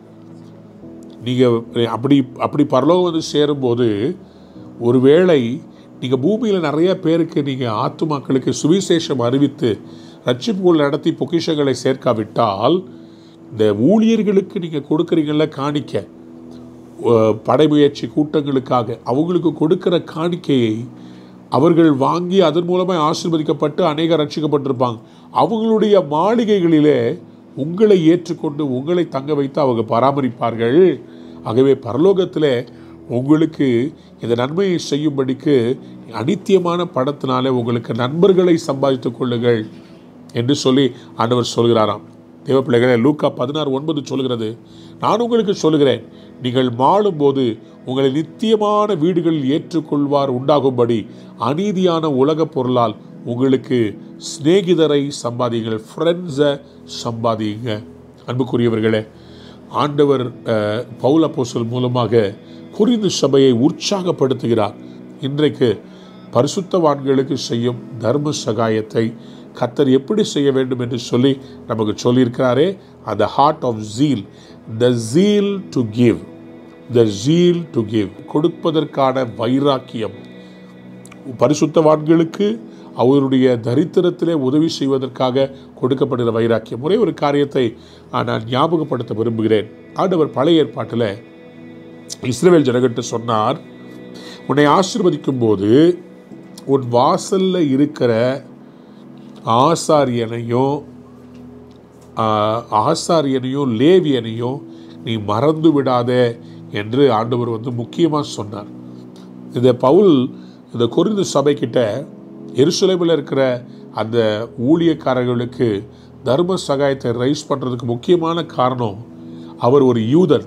நீங்கள் அப்படி அப்படி பரலோகம் வந்து சேரும்போது ஒருவேளை நீங்கள் பூமியில் நிறைய பேருக்கு நீங்கள் ஆத்துமாக்களுக்கு சுவிசேஷம் அறிவித்து ரட்சிப்புகள் நடத்தி பொக்கிஷங்களை சேர்க்காவிட்டால் இந்த ஊழியர்களுக்கு நீங்கள் கொடுக்குறீங்கள காணிக்க அஹ், படைமுயற்சி கூட்டங்களுக்காக அவங்களுக்கு கொடுக்கிற காணிக்கையை அவர்கள் வாங்கி அதன் மூலமாக ஆசீர்வதிக்கப்பட்டு அநேக ரட்சிக்கப்பட்டிருப்பாங்க அவங்களுடைய மாளிகைகளிலே உங்களை ஏற்றுக்கொண்டு உங்களை தங்க வைத்து அவங்க பராமரிப்பார்கள் ஆகவே பரலோகத்திலே உங்களுக்கு இந்த நன்மையை செய்யும்படிக்கு அனித்தியமான படத்தினாலே உங்களுக்கு நண்பர்களை சம்பாதித்துக் கொள்ளுங்கள் என்று சொல்லி ஆண்டவர் சொல்கிறாராம் தேவ பிள்ளைகளே லூக்கா பதினாறு ஒன்பது சொல்கிறது நான் உங்களுக்கு சொல்லுகிறேன் நீங்கள் மாளும்போது உங்களை நித்தியமான வீடுகளில் ஏற்றுக்கொள்வார் உண்டாகும்படி அநீதியான உலகப் பொருளால் உங்களுக்கு சிநேகிதரை சம்பாதியுங்கள் ஃப்ரெண்ட்ஸை சம்பாதியுங்க அன்புக்குரியவர்களே ஆண்டவர் அஹ், பவுல் அப்போஸ்தலன் மூலமாக குறிந்து சபையை உற்சாகப்படுத்துகிறார் இன்றைக்கு பரிசுத்தவான்களுக்கு செய்யும் தர்ம சகாயத்தை கத்தர் எப்படி செய்ய வேண்டும் என்று சொல்லி நமக்கு சொல்லியிருக்கிறாரே அந்த heart of zeal the zeal to give the zeal to give கொடுப்பதற்கான வைராக்கியம் பரிசுத்தவான்களுக்கு அவருடைய தரித்திரத்திலே உதவி செய்வதற்காக கொடுக்கப்படுகிற வைராக்கியம் ஒரே ஒரு காரியத்தை ஆஹ், நான் ஞாபகப்படுத்த விரும்புகிறேன் ஆண்டவர் பழைய ஏற்பாட்டில் இஸ்ரவேல் ஜனகிட்ட சொன்னார் உன்னை ஆசீர்வதிக்கும் போது உன் வாசல்ல இருக்கிற ஆசாரியனையும் ஆஹ், ஆசாரியனையும் லேவியனையும் நீ மறந்து விடாதே என்று ஆண்டவர் வந்து முக்கியமாக சொன்னார் இந்த பவுல் இந்த கொரிந்து சபைக்கிட்ட எருசலேமில் இருக்கிற அந்த ஊழியக்காரர்களுக்கு தர்ம சகாயத்தை ரைஸ் பண்ணுறதுக்கு முக்கியமான காரணம் அவர் ஒரு யூதன்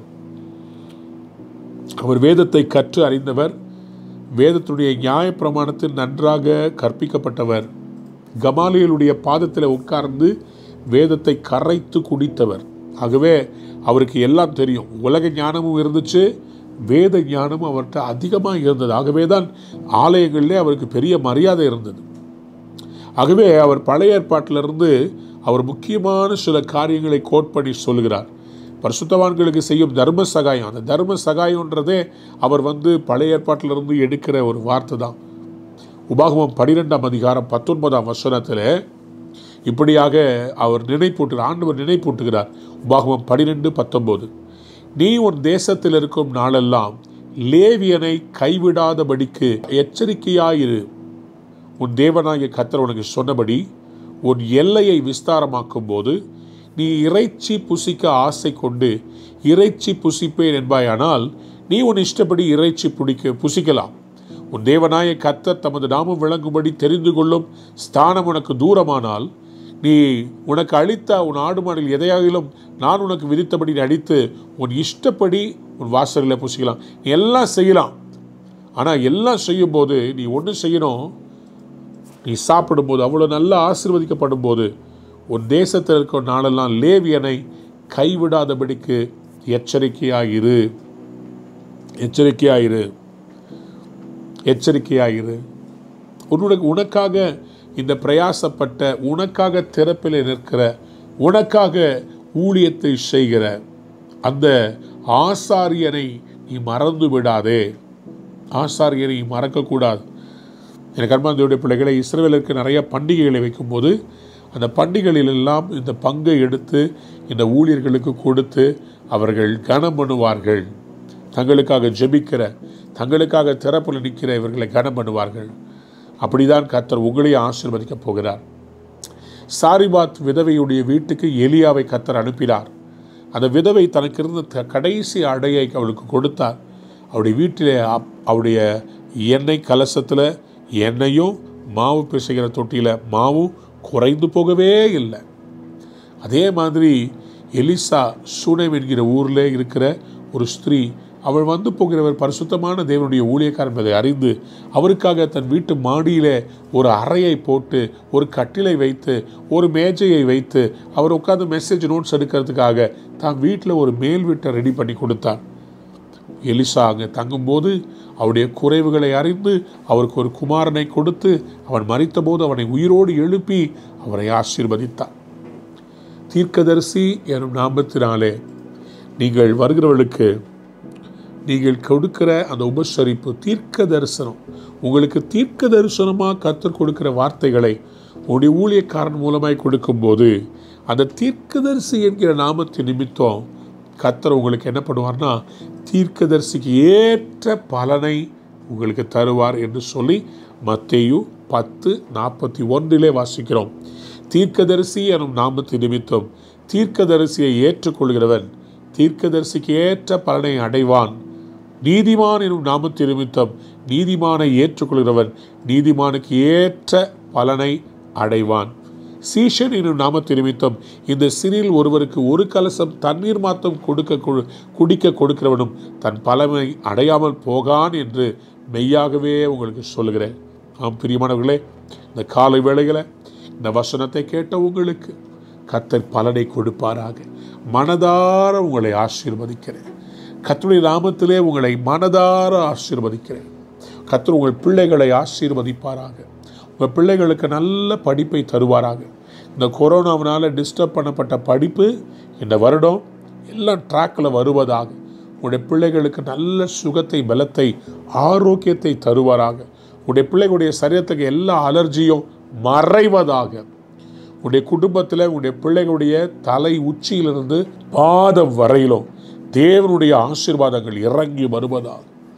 அவர் வேதத்தை கற்று அறிந்தவர் வேதத்துடைய நியாயப்பிரமாணத்தில் நன்றாக கற்பிக்கப்பட்டவர் கமாலியலுடைய பாதத்தில் உட்கார்ந்து வேதத்தை கரைத்து குடித்தவர் ஆகவே அவருக்கு எல்லாம் தெரியும் உலக ஞானமும் இருந்துச்சு வேத ஞானமும் அவர்கிட்ட அதிகமாக இருந்தது ஆகவே தான் ஆலயங்களிலே அவருக்கு பெரிய மரியாதை இருந்தது ஆகவே அவர் பழைய ஏற்பாட்டிலிருந்து அவர் முக்கியமான சில காரியங்களை கோட் பண்ணி சொல்கிறார் பரிசுத்தவான்களுக்கு செய்யும் தர்ம சகாயம் அந்த தர்ம சகாயம்ன்றதே அவர் வந்து பழைய ஏற்பாட்டிலிருந்து எடுக்கிற ஒரு வார்த்தை தான் உபாகமம் பனிரெண்டாம் அதிகாரம் பத்தொன்பதாம் வசனத்தில் இப்படியாக அவர் நினைப்பூட்டுகிறார் ஆண்டவர் நினைப்பூட்டுகிறார் உபாகமம் பனிரெண்டு பத்தொம்போது நீ உன் தேசத்தில் இருக்கும் நாளெல்லாம் லேவியனை கைவிடாதபடிக்கு எச்சரிக்கையாயிரு உன் தேவனாகிய கத்தர் உனக்கு சொன்னபடி உன் எல்லையை விஸ்தாரமாக்கும் போது நீ இறைச்சி புசிக்க ஆசை கொண்டு இறைச்சி புசிப்பேன் என்பாயானால் நீ உன் இஷ்டப்படி இறைச்சி புடிக்க புசிக்கலாம் உன் தேவனாய கத்தர் தமது நாமம் விளங்கும்படி தெரிந்து கொள்ளும் ஸ்தானம் உனக்கு தூரமானால் நீ உனக்கு அளித்த உன் ஆடு மாடில் எதையாகிலும் நான் உனக்கு விதித்தபடி நீ அடித்து உன் இஷ்டப்படி உன் வாசலில் புசிக்கலாம் நீ எல்லாம் செய்யலாம் ஆனால் எல்லாம் செய்யும்போது நீ ஒன்று செய்யணும் நீ சாப்பிடும்போது அவ்வளோ நல்லா ஆசீர்வதிக்கப்படும் போது உன் தேசத்தில் இருக்கிற நாளெல்லாம் லேவியனை கைவிடாதபடிக்கு எச்சரிக்கையாயிரு எச்சரிக்கையாயிரு எச்சரிக்கையாயிரு உன்னுடைய உனக்காக இந்த பிரயாசப்பட்ட உனக்காக திறப்பில் நிற்கிற உனக்காக ஊழியத்தை செய்கிற அந்த ஆசாரியனை நீ மறந்து விடாதே ஆசாரியனை மறக்கக்கூடாது எனக்கு அன்பாந்தியுடைய பிள்ளைகளை இஸ்ரேலருக்கு நிறைய பண்டிகைகளை வைக்கும்போது அந்த பண்டிகைகளிலெல்லாம் இந்த பங்கை எடுத்து இந்த ஊழியர்களுக்கு கொடுத்து அவர்கள் கனம் பண்ணுவார்கள் தங்களுக்காக ஜெபிக்கிற தங்களுக்காக திறப்பில் நிற்கிற இவர்களை கனம் பண்ணுவார்கள் அப்படிதான் கத்தர் உங்களையும் ஆசீர்வதிக்கப் போகிறார் சாரிபாத் விதவையுடைய வீட்டுக்கு எலியாவை கத்தர் அனுப்பினார் அந்த விதவை தனக்கு இருந்த த- கடைசி அடையை அவளுக்கு கொடுத்தார் அவருடைய வீட்டிலே அப்- அவருடைய எண்ணெய் கலசத்தில் எண்ணெயும் மாவு பிசைகிற தொட்டியில் மாவும் குறைந்து போகவே இல்லை அதே மாதிரி எலிசா சூனேம் என்கிற ஊரில் இருக்கிற ஒரு ஸ்திரீ அவள் வந்து போகிறவர் பரிசுத்தமான தேவனுடைய ஊழியக்காரன் என்பதை அறிந்து அவருக்காக தன் வீட்டு மாடியிலே ஒரு அறையை போட்டு ஒரு கட்டிலை வைத்து ஒரு மேஜையை வைத்து அவர் உட்கார்ந்து மெசேஜ் நோட்ஸ் எடுக்கிறதுக்காக தான் வீட்டில் ஒரு மேல் வீட்டை ரெடி பண்ணி கொடுத்தார் எலிசா அங்கே தங்கும்போது அவருடைய குறைவுகளை அறிந்து அவருக்கு ஒரு குமாரனை கொடுத்து அவன் மறித்தபோது அவனை உயிரோடு எழுப்பி அவரை ஆசீர்வதித்தார் தீர்க்கதரிசி எனும் நாமத்தினாலே நீங்கள் வருகிறவர்களுக்கு நீங்கள் கொடுக்கிற அந்த உபசரிப்பு தீர்க்க தரிசனம் உங்களுக்கு தீர்க்க தரிசனமாக கற்றுக் கொடுக்கிற வார்த்தைகளை உடைய ஊழியக்காரன் மூலமாய் கொடுக்கும்போது அந்த தீர்க்கதரிசி என்கிற நாமத்தின் நிமித்தம் கத்தர் உங்களுக்கு என்ன பண்ணுவார்னா தீர்க்கதரிசிக்கு ஏற்ற பலனை உங்களுக்கு தருவார் என்று சொல்லி மத்தேயு பத்து நாற்பத்தி ஒன்றிலே வாசிக்கிறோம் தீர்க்கதரிசி எனும் நாமத்தின் நிமித்தம் தீர்க்கதரிசியை ஏற்றுக்கொள்கிறவன் தீர்க்கதரிசிக்கு ஏற்ற பலனை அடைவான் நீதிமான் எனும் நாமத்தின் நிமித்தம் நீதிமானை ஏற்றுக்கொள்கிறவன் நீதிமானுக்கு ஏற்ற பலனை அடைவான் சீஷன் எனும் நாமத்தின் நிமித்தம் இந்த சிறில் ஒருவருக்கு ஒரு கலசம் தண்ணீர் மாத்தம் கொடுக்க கொடு- குடிக்க கொடுக்கிறவனும் தன் பலனை அடையாமல் போகான் என்று மெய்யாகவே உங்களுக்கு சொல்லுகிறேன் ஆம் பிரியமானவர்களே இந்த காலை வேளையில் இந்த வசனத்தை கேட்ட உங்களுக்கு கத்தர் பலனை கொடுப்பாராக மனதார உங்களை ஆசீர்வதிக்கிறேன் கர்த்தருடைய நாமத்திலே உங்களை மனதார ஆசீர்வதிக்கிறேன் கர்த்தர் உங்கள் பிள்ளைகளை ஆசீர்வதிப்பாராக உங்கள் பிள்ளைகளுக்கு நல்ல படிப்பை தருவாராக இந்த கொரோனாவினால் டிஸ்டர்ப் பண்ணப்பட்ட படிப்பு இந்த வருடம் எல்லாம் ட்ராக்கில் வருவதாக உங்களுடைய பிள்ளைகளுக்கு நல்ல சுகத்தை பலத்தை ஆரோக்கியத்தை தருவாராக உங்களுடைய பிள்ளைகளுடைய சரீரத்துக்கு எல்லா அலர்ஜியும் மறைவதாக உங்களுடைய குடும்பத்தில் உங்களுடைய பிள்ளைகளுடைய தலை உச்சியிலிருந்து பாதம் வரையிலும் தேவனுடைய ஆசீர்வாதங்கள் இறங்கி வருவதாக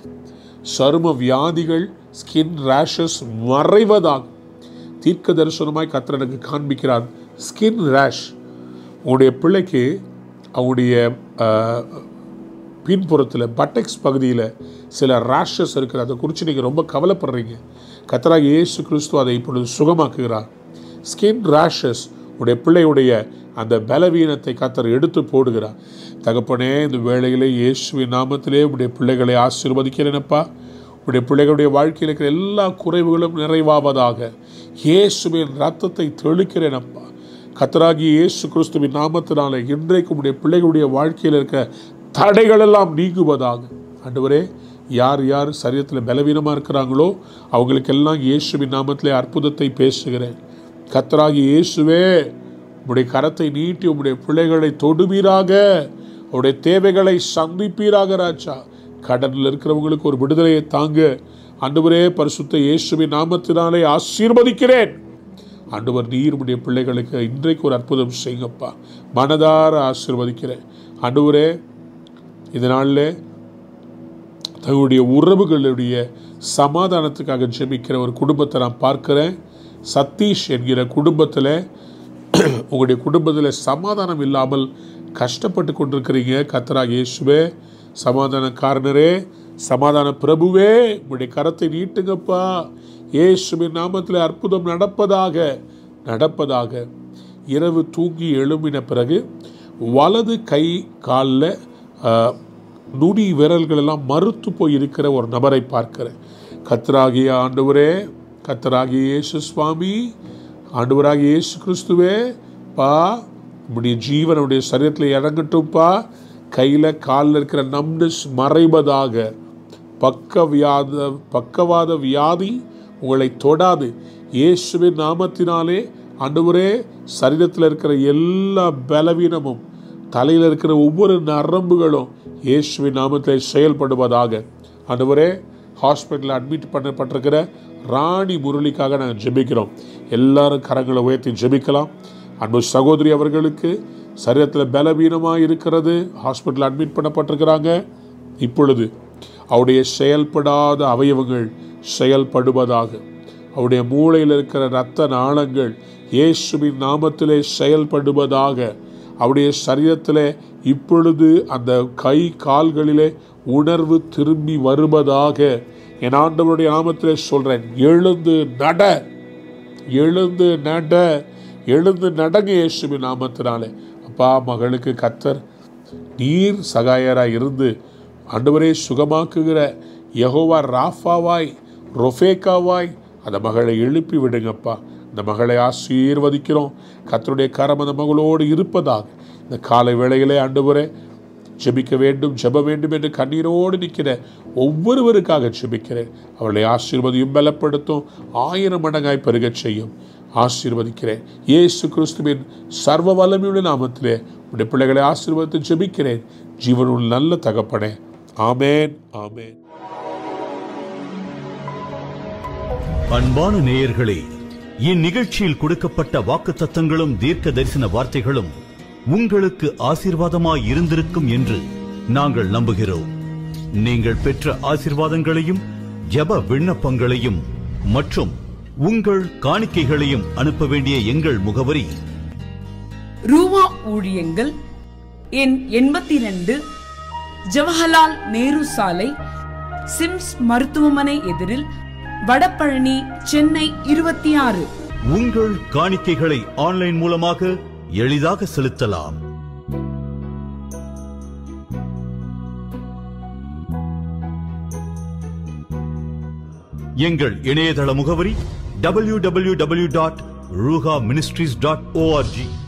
சரும வியாதிகள் ஸ்கின் ரேஷஸ் மறைவதாக தீர்க்க தரிசனமாய் கர்த்தர் எனக்கு காண்பிக்கிறார் ஸ்கின் ரேஷ் உங்களுடைய பிள்ளைக்கு அவங்களுடைய அஹ், பின்புறத்தில் பட்டெக்ஸ் பகுதியில் சில ரேஷஸ் இருக்குது அதை குறித்து நீங்கள் ரொம்ப கவலைப்படுறீங்க கத்தராக இயேசு கிறிஸ்து அதை இப்பொழுது சுகமாக்குகிறார் ஸ்கின் ரேஷஸ் உடைய பிள்ளையுடைய அந்த பலவீனத்தை கத்தர் எடுத்து போடுகிறார் தகப்பனே இந்த வேளையிலே இயேசுவின் நாமத்திலே உடைய பிள்ளைகளை ஆசீர்வதிக்கிறேனப்பா உடைய பிள்ளைகளுடைய வாழ்க்கையில் இருக்கிற எல்லா குறைவுகளும் நிறைவாவதாக இயேசுவின் ரத்தத்தை தெளிக்கிறேனப்பா கத்தராகி இயேசு கிறிஸ்துவின் நாமத்தினாலே இன்றைக்கு உடைய பிள்ளைகளுடைய வாழ்க்கையில் இருக்க தடைகளெல்லாம் நீங்குவதாக ஆண்டவரே யார் யார் சரீரத்தில் பலவீனமாக இருக்கிறாங்களோ அவங்களுக்கெல்லாம் இயேசுவின் நாமத்திலே அற்புதத்தை பேசுகிறேன் கத்தராகி இயேசுவே உம்முடைய கரத்தை நீட்டி உம்முடைய பிள்ளைகளை தொடுவீராக அவருடைய தேவைகளை சந்திப்பீராக ராஜா கடனில் இருக்கிறவங்களுக்கு ஒரு விடுதலையை தாங்க ஆண்டவரே பரிசுத்த இயேசுவின் நாமத்தினாலே ஆசீர்வதிக்கிறேன் ஆண்டவர் நீர் உடைய பிள்ளைகளுக்கு இன்றைக்கு ஒரு அற்புதம் செய்யுங்கப்பா மனதார ஆசீர்வதிக்கிறேன் ஆண்டவரே இதனால தங்களுடைய உறவுகளுடைய சமாதானத்துக்காக ஜெபிக்கிற ஒரு குடும்பத்தை நான் பார்க்கிறேன் சதீஷ் என்கிற குடும்பத்தில் உங்களுடைய குடும்பத்தில் சமாதானம் இல்லாமல் கஷ்டப்பட்டு கொண்டிருக்கிறீங்க கத்தராக இயேசுவே சமாதான காரணரே சமாதான பிரபுவே உங்களுடைய கரத்தை நீட்டுங்கப்பா இயேசுவின் நாமத்தில் அற்புதம் நடப்பதாக நடப்பதாக இரவு தூங்கி எழும்பின பிறகு வலது கை காலில் நுடி விரல்கள் எல்லாம் மறுத்து போய் இருக்கிற ஒரு நபரை பார்க்கிறேன் கத்தராகிய ஆண்டவரே கத்தராகிய இயேசு சுவாமி ஆண்டவராகிய இயேசு கிறிஸ்துவே பா உம்முடைய ஜீவனுடைய சரீரத்தில் இறங்கட்டும்ப்பா கையில் காலில் இருக்கிற நம்னஸ் மறைவதாக பக்கவியாத பக்கவாத வியாதி உங்களை தொடாது இயேசுவின் நாமத்தினாலே ஆண்டவரே சரீரத்தில் இருக்கிற எல்லா பலவீனமும் தலையில் இருக்கிற ஒவ்வொரு நரம்புகளும் இயேசுவின் நாமத்தில் செயல்படுவதாக ஆண்டவரே ஹாஸ்பிட்டலில் அட்மிட் பண்ணப்பட்டிருக்கிற ராணி முரளிக்காக நாங்கள் ஜெபிக்கிறோம் எல்லாரும் கரங்களை உயர்த்தி ஜெபிக்கலாம் அன்பு சகோதரி அவர்களுக்கு சரீரத்தில் பலவீனமாக இருக்கிறது ஹாஸ்பிட்டலில் அட்மிட் பண்ணப்பட்டிருக்கிறாங்க இப்பொழுது அவருடைய செயல்படாத அவயவங்கள் செயல்படுவதாக அவருடைய மூளையில் இருக்கிற இரத்த நாளங்கள் இயேசுவின் நாமத்திலே செயல்படுவதாக அவருடைய சரீரத்திலே இப்பொழுது அந்த கை கால்களிலே உணர்வு திரும்பி வருவதாக என் ஆண்டவருடைய நாமத்திலே சொல்றேன் எழுந்து நட எழுந்து நட எழுந்து நடங்க இயேசுவின் நாமத்தினாலே அப்பா மகளுக்கு கத்தர் நீர் சகாயராய் இருந்து ஆண்டவரே சுகமாக்குகிற யெகோவா ராஃபாவாய் ரொஃபேக்காவாய் அந்த மகளை எழுப்பி விடுங்கப்பா இந்த மகளை ஆசீர்வதிக்கிறோம் கத்தருடைய கரம் அந்த மகளோடு இருப்பதாக இந்த காலை வேளையிலே ஆண்டவரே ஜெபிக்க வேண்டும் ஜெப வேண்டும் என்று கண்ணீரோடு நிற்கிற ஒவ்வொருவருக்காக ஜெபிக்கிறேன் அவளை ஆசீர்வதியும் பலப்படுத்தும் ஆயிரம் மடங்காய் பெருகச் செய்யும் ஆசீர்வதிக்கிறேன் இயேசு கிறிஸ்துவின் சர்வ வல்லமையுள்ள நாமத்திலே உடைய பிள்ளைகளை ஆசீர்வதித்து ஜெபிக்கிறேன் ஜீவனுள் நல்ல தகப்பனே ஆமேன் ஆமேன் அன்பான நேயர்களே இந்நிகழ்ச்சியில் கொடுக்கப்பட்ட வாக்குத்தத்தங்களும் தீர்க்க தரிசன வார்த்தைகளும் உங்களுக்கு ஆசீர்வாதமாய் இருந்திருக்கும் என்று நாங்கள் நம்புகிறோம் நீங்கள் பெற்ற ஆசீர்வாதங்களையும் ஜெப விண்ணப்பங்களையும் மற்றும் உங்கள் காணிக்கைகளையும் அனுப்ப வேண்டிய எங்கள் முகவரி ரூவா ஊழியங்கள் எண் எண்பத்தி ரெண்டு ஜவஹர்லால் நேரு சாலை சிம்ஸ் மருத்துவமனை எதிரில் வடபழனி சென்னை இருபத்தி ஆறு உங்கள் காணிக்கைகளை ஆன்லைன் மூலமாக எளிதாக செலுத்தலாம் எங்கள் இணையதள முகவரி www.ruhaministries.org